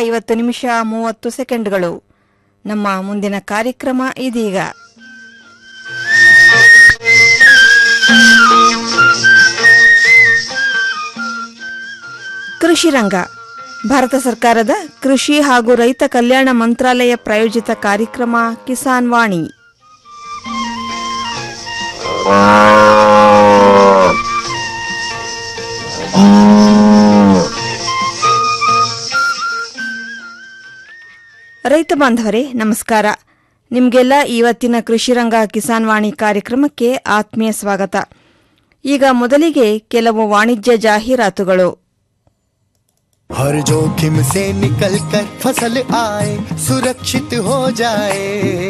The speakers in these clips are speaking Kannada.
ಐವತ್ತು ನಿಮಿಷ ಮೂವತ್ತು ಸೆಕೆಂಡ್ಗಳು ನಮ್ಮ ಮುಂದಿನ ಕಾರ್ಯಕ್ರಮ ಇದೀಗ ಕೃಷಿ ರಂಗ ಭಾರತ ಸರ್ಕಾರದ ಕೃಷಿ ಹಾಗೂ ರೈತ ಕಲ್ಯಾಣ ಮಂತ್ರಾಲಯ ಪ್ರಾಯೋಜಿತ ಕಾರ್ಯಕ್ರಮ ಕಿಸಾನ್ ವಾಣಿ ರೈತ ಬಾಂಧವರೇ ನಮಸ್ಕಾರ ನಿಮಗೆಲ್ಲ ಇವತ್ತಿನ ಕೃಷಿರಂಗ ಕಿಸಾನ್ ವಾಣಿ ಕಾರ್ಯಕ್ರಮಕ್ಕೆ ಆತ್ಮೀಯ ಸ್ವಾಗತ ಈಗ ಮೊದಲಿಗೆ ಕೆಲವು ವಾಣಿಜ್ಯ ಜಾಹೀರಾತುಗಳು हर जोखिम से निकल कर फसल आए सुरक्षित हो जाए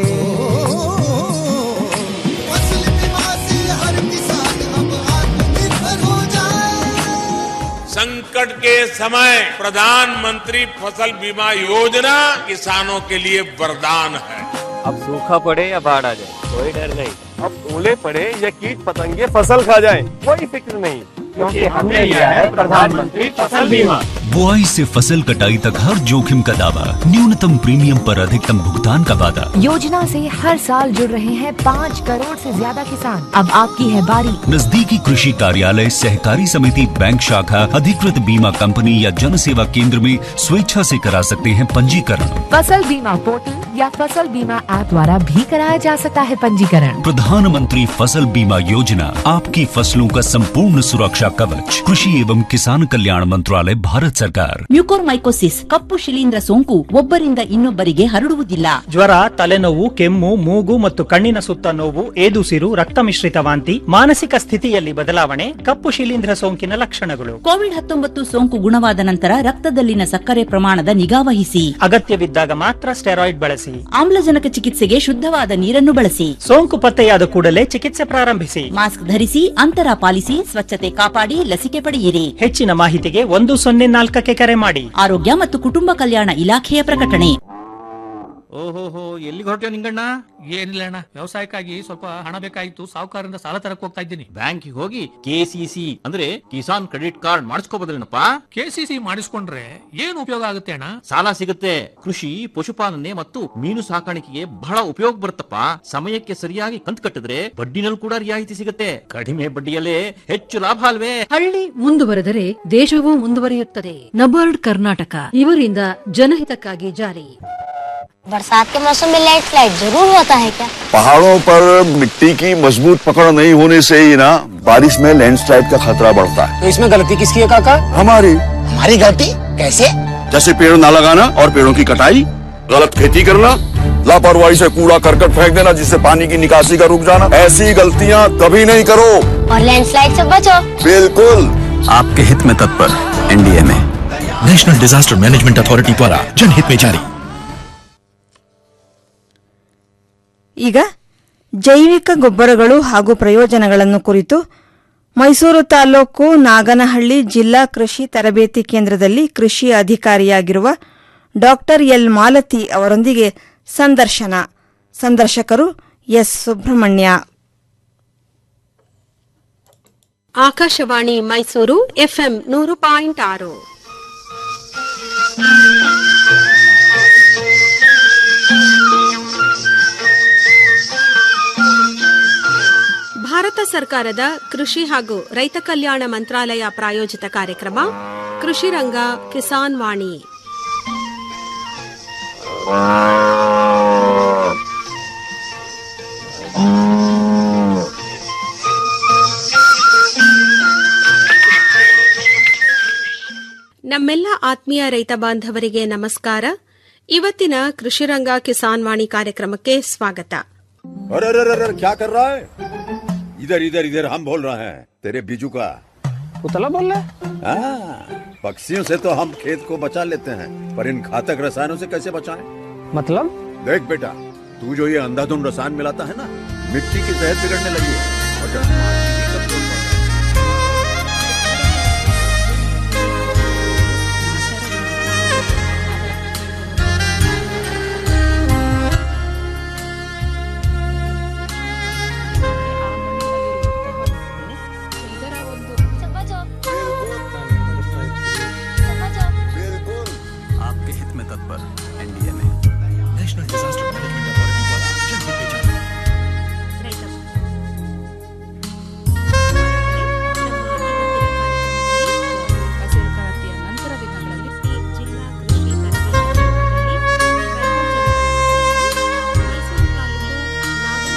फसल बीमा से हर किसान अब आत्मनिर्भर हो जाए संकट के समय प्रधानमंत्री फसल बीमा योजना किसानों के लिए वरदान है अब सूखा पड़े या बाढ़ आ जाए कोई डर नहीं अब ओले पड़े या कीट पतंगे फसल खा जाए कोई फिक्र नहीं क्योंकि हमने लिया है प्रधानमंत्री फसल बीमा बुआई से फसल कटाई तक हर जोखिम का दावा न्यूनतम प्रीमियम पर अधिकतम भुगतान का वादा योजना से हर साल जुड़ रहे हैं पाँच करोड़ से ज्यादा किसान अब आपकी है बारी नजदीकी कृषि कार्यालय सहकारी समिति बैंक शाखा अधिकृत बीमा कंपनी या जन सेवा केंद्र में स्वेच्छा से करा सकते हैं पंजीकरण फसल बीमा पोर्टल या फसल बीमा ऐप द्वारा भी कराया जा सकता है पंजीकरण प्रधानमंत्री फसल बीमा योजना आपकी फसलों का संपूर्ण सुरक्षा कवच कृषि एवं किसान कल्याण मंत्रालय भारत सरकार ಮ್ಯೂಕೋರ್ಮೈಕೋಸಿಸ್ ಕಪ್ಪು ಶಿಲೀಂಧ್ರ ಸೋಂಕು ಒಬ್ಬರಿಂದ ಇನ್ನೊಬ್ಬರಿಗೆ ಹರಡುವುದಿಲ್ಲ ಜ್ವರ ತಲೆನೋವು ಕೆಮ್ಮು ಮೂಗು ಮತ್ತು ಕಣ್ಣಿನ ಸುತ್ತ ನೋವು ಏದುಸಿರು ರಕ್ತ ಮಿಶ್ರಿತ ವಾಂತಿ ಮಾನಸಿಕ ಸ್ಥಿತಿಯಲ್ಲಿ ಬದಲಾವಣೆ ಕಪ್ಪು ಶಿಲೀಂಧ್ರ ಸೋಂಕಿನ ಲಕ್ಷಣಗಳು ಕೋವಿಡ್ ಹತ್ತೊಂಬತ್ತು ಸೋಂಕು ಗುಣವಾದ ನಂತರ ರಕ್ತದಲ್ಲಿನ ಸಕ್ಕರೆ ಪ್ರಮಾಣದ ನಿಗಾವಹಿಸಿ ಅಗತ್ಯವಿದ್ದಾಗ ಮಾತ್ರ ಸ್ಟೆರಾಯ್ಡ್ ಬಳಸಿ ಆಮ್ಲಜನಕ ಚಿಕಿತ್ಸೆಗೆ ಶುದ್ಧವಾದ ನೀರನ್ನು ಬಳಸಿ ಸೋಂಕು ಪತ್ತೆಯಾದ ಕೂಡಲೇ ಚಿಕಿತ್ಸೆ ಪ್ರಾರಂಭಿಸಿ ಮಾಸ್ಕ್ ಧರಿಸಿ ಅಂತರ ಪಾಲಿಸಿ ಸ್ವಚ್ಛತೆ ಕಾಪಾಡಿ ಲಸಿಕೆ ಪಡೆಯಿರಿ ಹೆಚ್ಚಿನ ಮಾಹಿತಿಗೆ ಒಂದು ಸೊನ್ನೆ ನಾಲ್ಕಕ್ಕೆ ಕರೆ ಮಾಡಿ ಆರೋಗ್ಯ ಮತ್ತು ಕುಟುಂಬ ಕಲ್ಯಾಣ ಇಲಾಖೆಯ ಪ್ರಕಟಣೆ ಓಹೋಹೋ ಎಲ್ಲಿಗೆ ಹೊರಟ್ಯೋ ನಿಂಗಣ್ಣ ಏನಿಲ್ಲ ಅಣ್ಣ ವ್ಯವಸಾಯಕ್ಕಾಗಿ ಸ್ವಲ್ಪ ಹಣ ಬೇಕಾಗಿತ್ತು ಸಾಹುಕಾರರಿಂದ ಸಾಲ ತರಕ್ ಹೋಗ್ತಾ ಇದ್ದೀನಿ ಬ್ಯಾಂಕಿಗೆ ಹೋಗಿ ಕೆಸಿಸಿ ಅಂದ್ರೆ ಕಿಸಾನ್ ಕ್ರೆಡಿಟ್ ಕಾರ್ಡ್ ಮಾಡಿಸ್ಕೋಬೋದಲ್ಲೇನಪ್ಪ ಕೆಸಿಸಿ ಮಾಡಿಸ್ಕೊಂಡ್ರೆ ಏನು ಉಪಯೋಗ ಆಗುತ್ತೆ ಅಣ್ಣ ಸಾಲ ಸಿಗುತ್ತೆ ಕೃಷಿ ಪಶುಪಾಲನೆ ಮತ್ತು ಮೀನು ಸಾಕಾಣಿಕೆಗೆ ಬಹಳ ಉಪಯೋಗ ಬರುತ್ತಪ್ಪ ಸಮಯಕ್ಕೆ ಸರಿಯಾಗಿ ಕಂತು ಕಟ್ಟಿದ್ರೆ ಬಡ್ಡಿನಲ್ಲಿ ಕೂಡ ರಿಯಾಯಿತಿ ಸಿಗುತ್ತೆ ಕಡಿಮೆ ಬಡ್ಡಿಯಲ್ಲೇ ಹೆಚ್ಚು ಲಾಭ ಅಲ್ವೇ ಹಳ್ಳಿ ಮುಂದುವರೆದರೆ ದೇಶವೂ ಮುಂದುವರಿಯುತ್ತದೆ ನಬಾರ್ಡ್ ಕರ್ನಾಟಕ ಇವರಿಂದ ಜನಹಿತಕ್ಕಾಗಿ ಜಾರಿ बरसात के मौसम में लाइट फ्लाइट जरूर होता है क्या पहाड़ों पर मिट्टी की मजबूत पकड़ नहीं होने से ही ना बारिश में लैंडस्लाइड का खतरा बढ़ता है तो इसमें गलती किसकी है काका हमारी हमारी गलती कैसे जैसे पेड़ ना लगाना और पेड़ों की कटाई गलत खेती करना लापरवाही से कूड़ा करकट फेंक देना जिससे पानी की निकासी का रुक जाना ऐसी गलतियाँ कभी नहीं करो और लैंडस्लाइड से बचो बिल्कुल आपके हित में तत्पर NDMA national disaster management authority द्वारा जनहित में जारी ಈಗ ಜೈವಿಕ ಗೊಬ್ಬರಗಳು ಹಾಗೂ ಪ್ರಯೋಜನಗಳನ್ನು ಕುರಿತು ಮೈಸೂರು ತಾಲೂಕು ನಾಗನಹಳ್ಳಿ ಜಿಲ್ಲಾ ಕೃಷಿ ತರಬೇತಿ ಕೇಂದ್ರದಲ್ಲಿ ಕೃಷಿ ಅಧಿಕಾರಿಯಾಗಿರುವ ಡಾಕ್ಟರ್ ಎಲ್ ಮಾಲತಿ ಅವರೊಂದಿಗೆ ಸಂದರ್ಶನ ಸಂದರ್ಶಕರು ಎಸ್ ಸುಬ್ರಹ್ಮಣ್ಯ ಆಕಾಶವಾಣಿ ಮೈಸೂರು ಎಫ್ಎಂ ನೂರು ಪಾಯಿಂಟ್ ಆರು ಭಾರತ ಸರ್ಕಾರದ ಕೃಷಿ ಹಾಗೂ ರೈತ ಕಲ್ಯಾಣ ಮಂತ್ರಾಲಯ ಪ್ರಾಯೋಜಿತ ಕಾರ್ಯಕ್ರಮ ಕೃಷಿ ರಂಗ ಕಿಸಾನ್ ವಾಣಿ ನಮ್ಮೆಲ್ಲ ಆತ್ಮೀಯ ರೈತ ಬಾಂಧವರಿಗೆ ನಮಸ್ಕಾರ ಇವತ್ತಿನ ಕೃಷಿರಂಗ ಕಿಸಾನ್ ವಾಣಿ ಕಾರ್ಯಕ್ರಮಕ್ಕೆ ಸ್ವಾಗತ अरे अरे अरे अरे, क्या कर रहा है इधर इधर इधर हम बोल रहे हैं तेरे बीजू का उतला बोल रहा हाँ, पक्षियों से तो हम खेत को बचा लेते हैं पर इन घातक रसायनों से कैसे बचाएं? मतलब देख बेटा तू जो ये अंधाधुंध रसायन मिलाता है ना मिट्टी की सेहत बिगड़ने लगी है और जब माटी की कमजोर पड़ गई, आपके हित में तत्पर NDMA national disaster management authority द्वारा जन हित में जारी ಹಸಿರು ಕ್ರಾಂತಿಯ ನಂತರ ದಿನಗಳಲ್ಲಿ ಈ ಜಿಲ್ಲಾ ಕೃಷಿ ತರಬೇತಿ ಕೇಂದ್ರದಲ್ಲಿ ಮೈಸೂರು ತಾಲೂಕು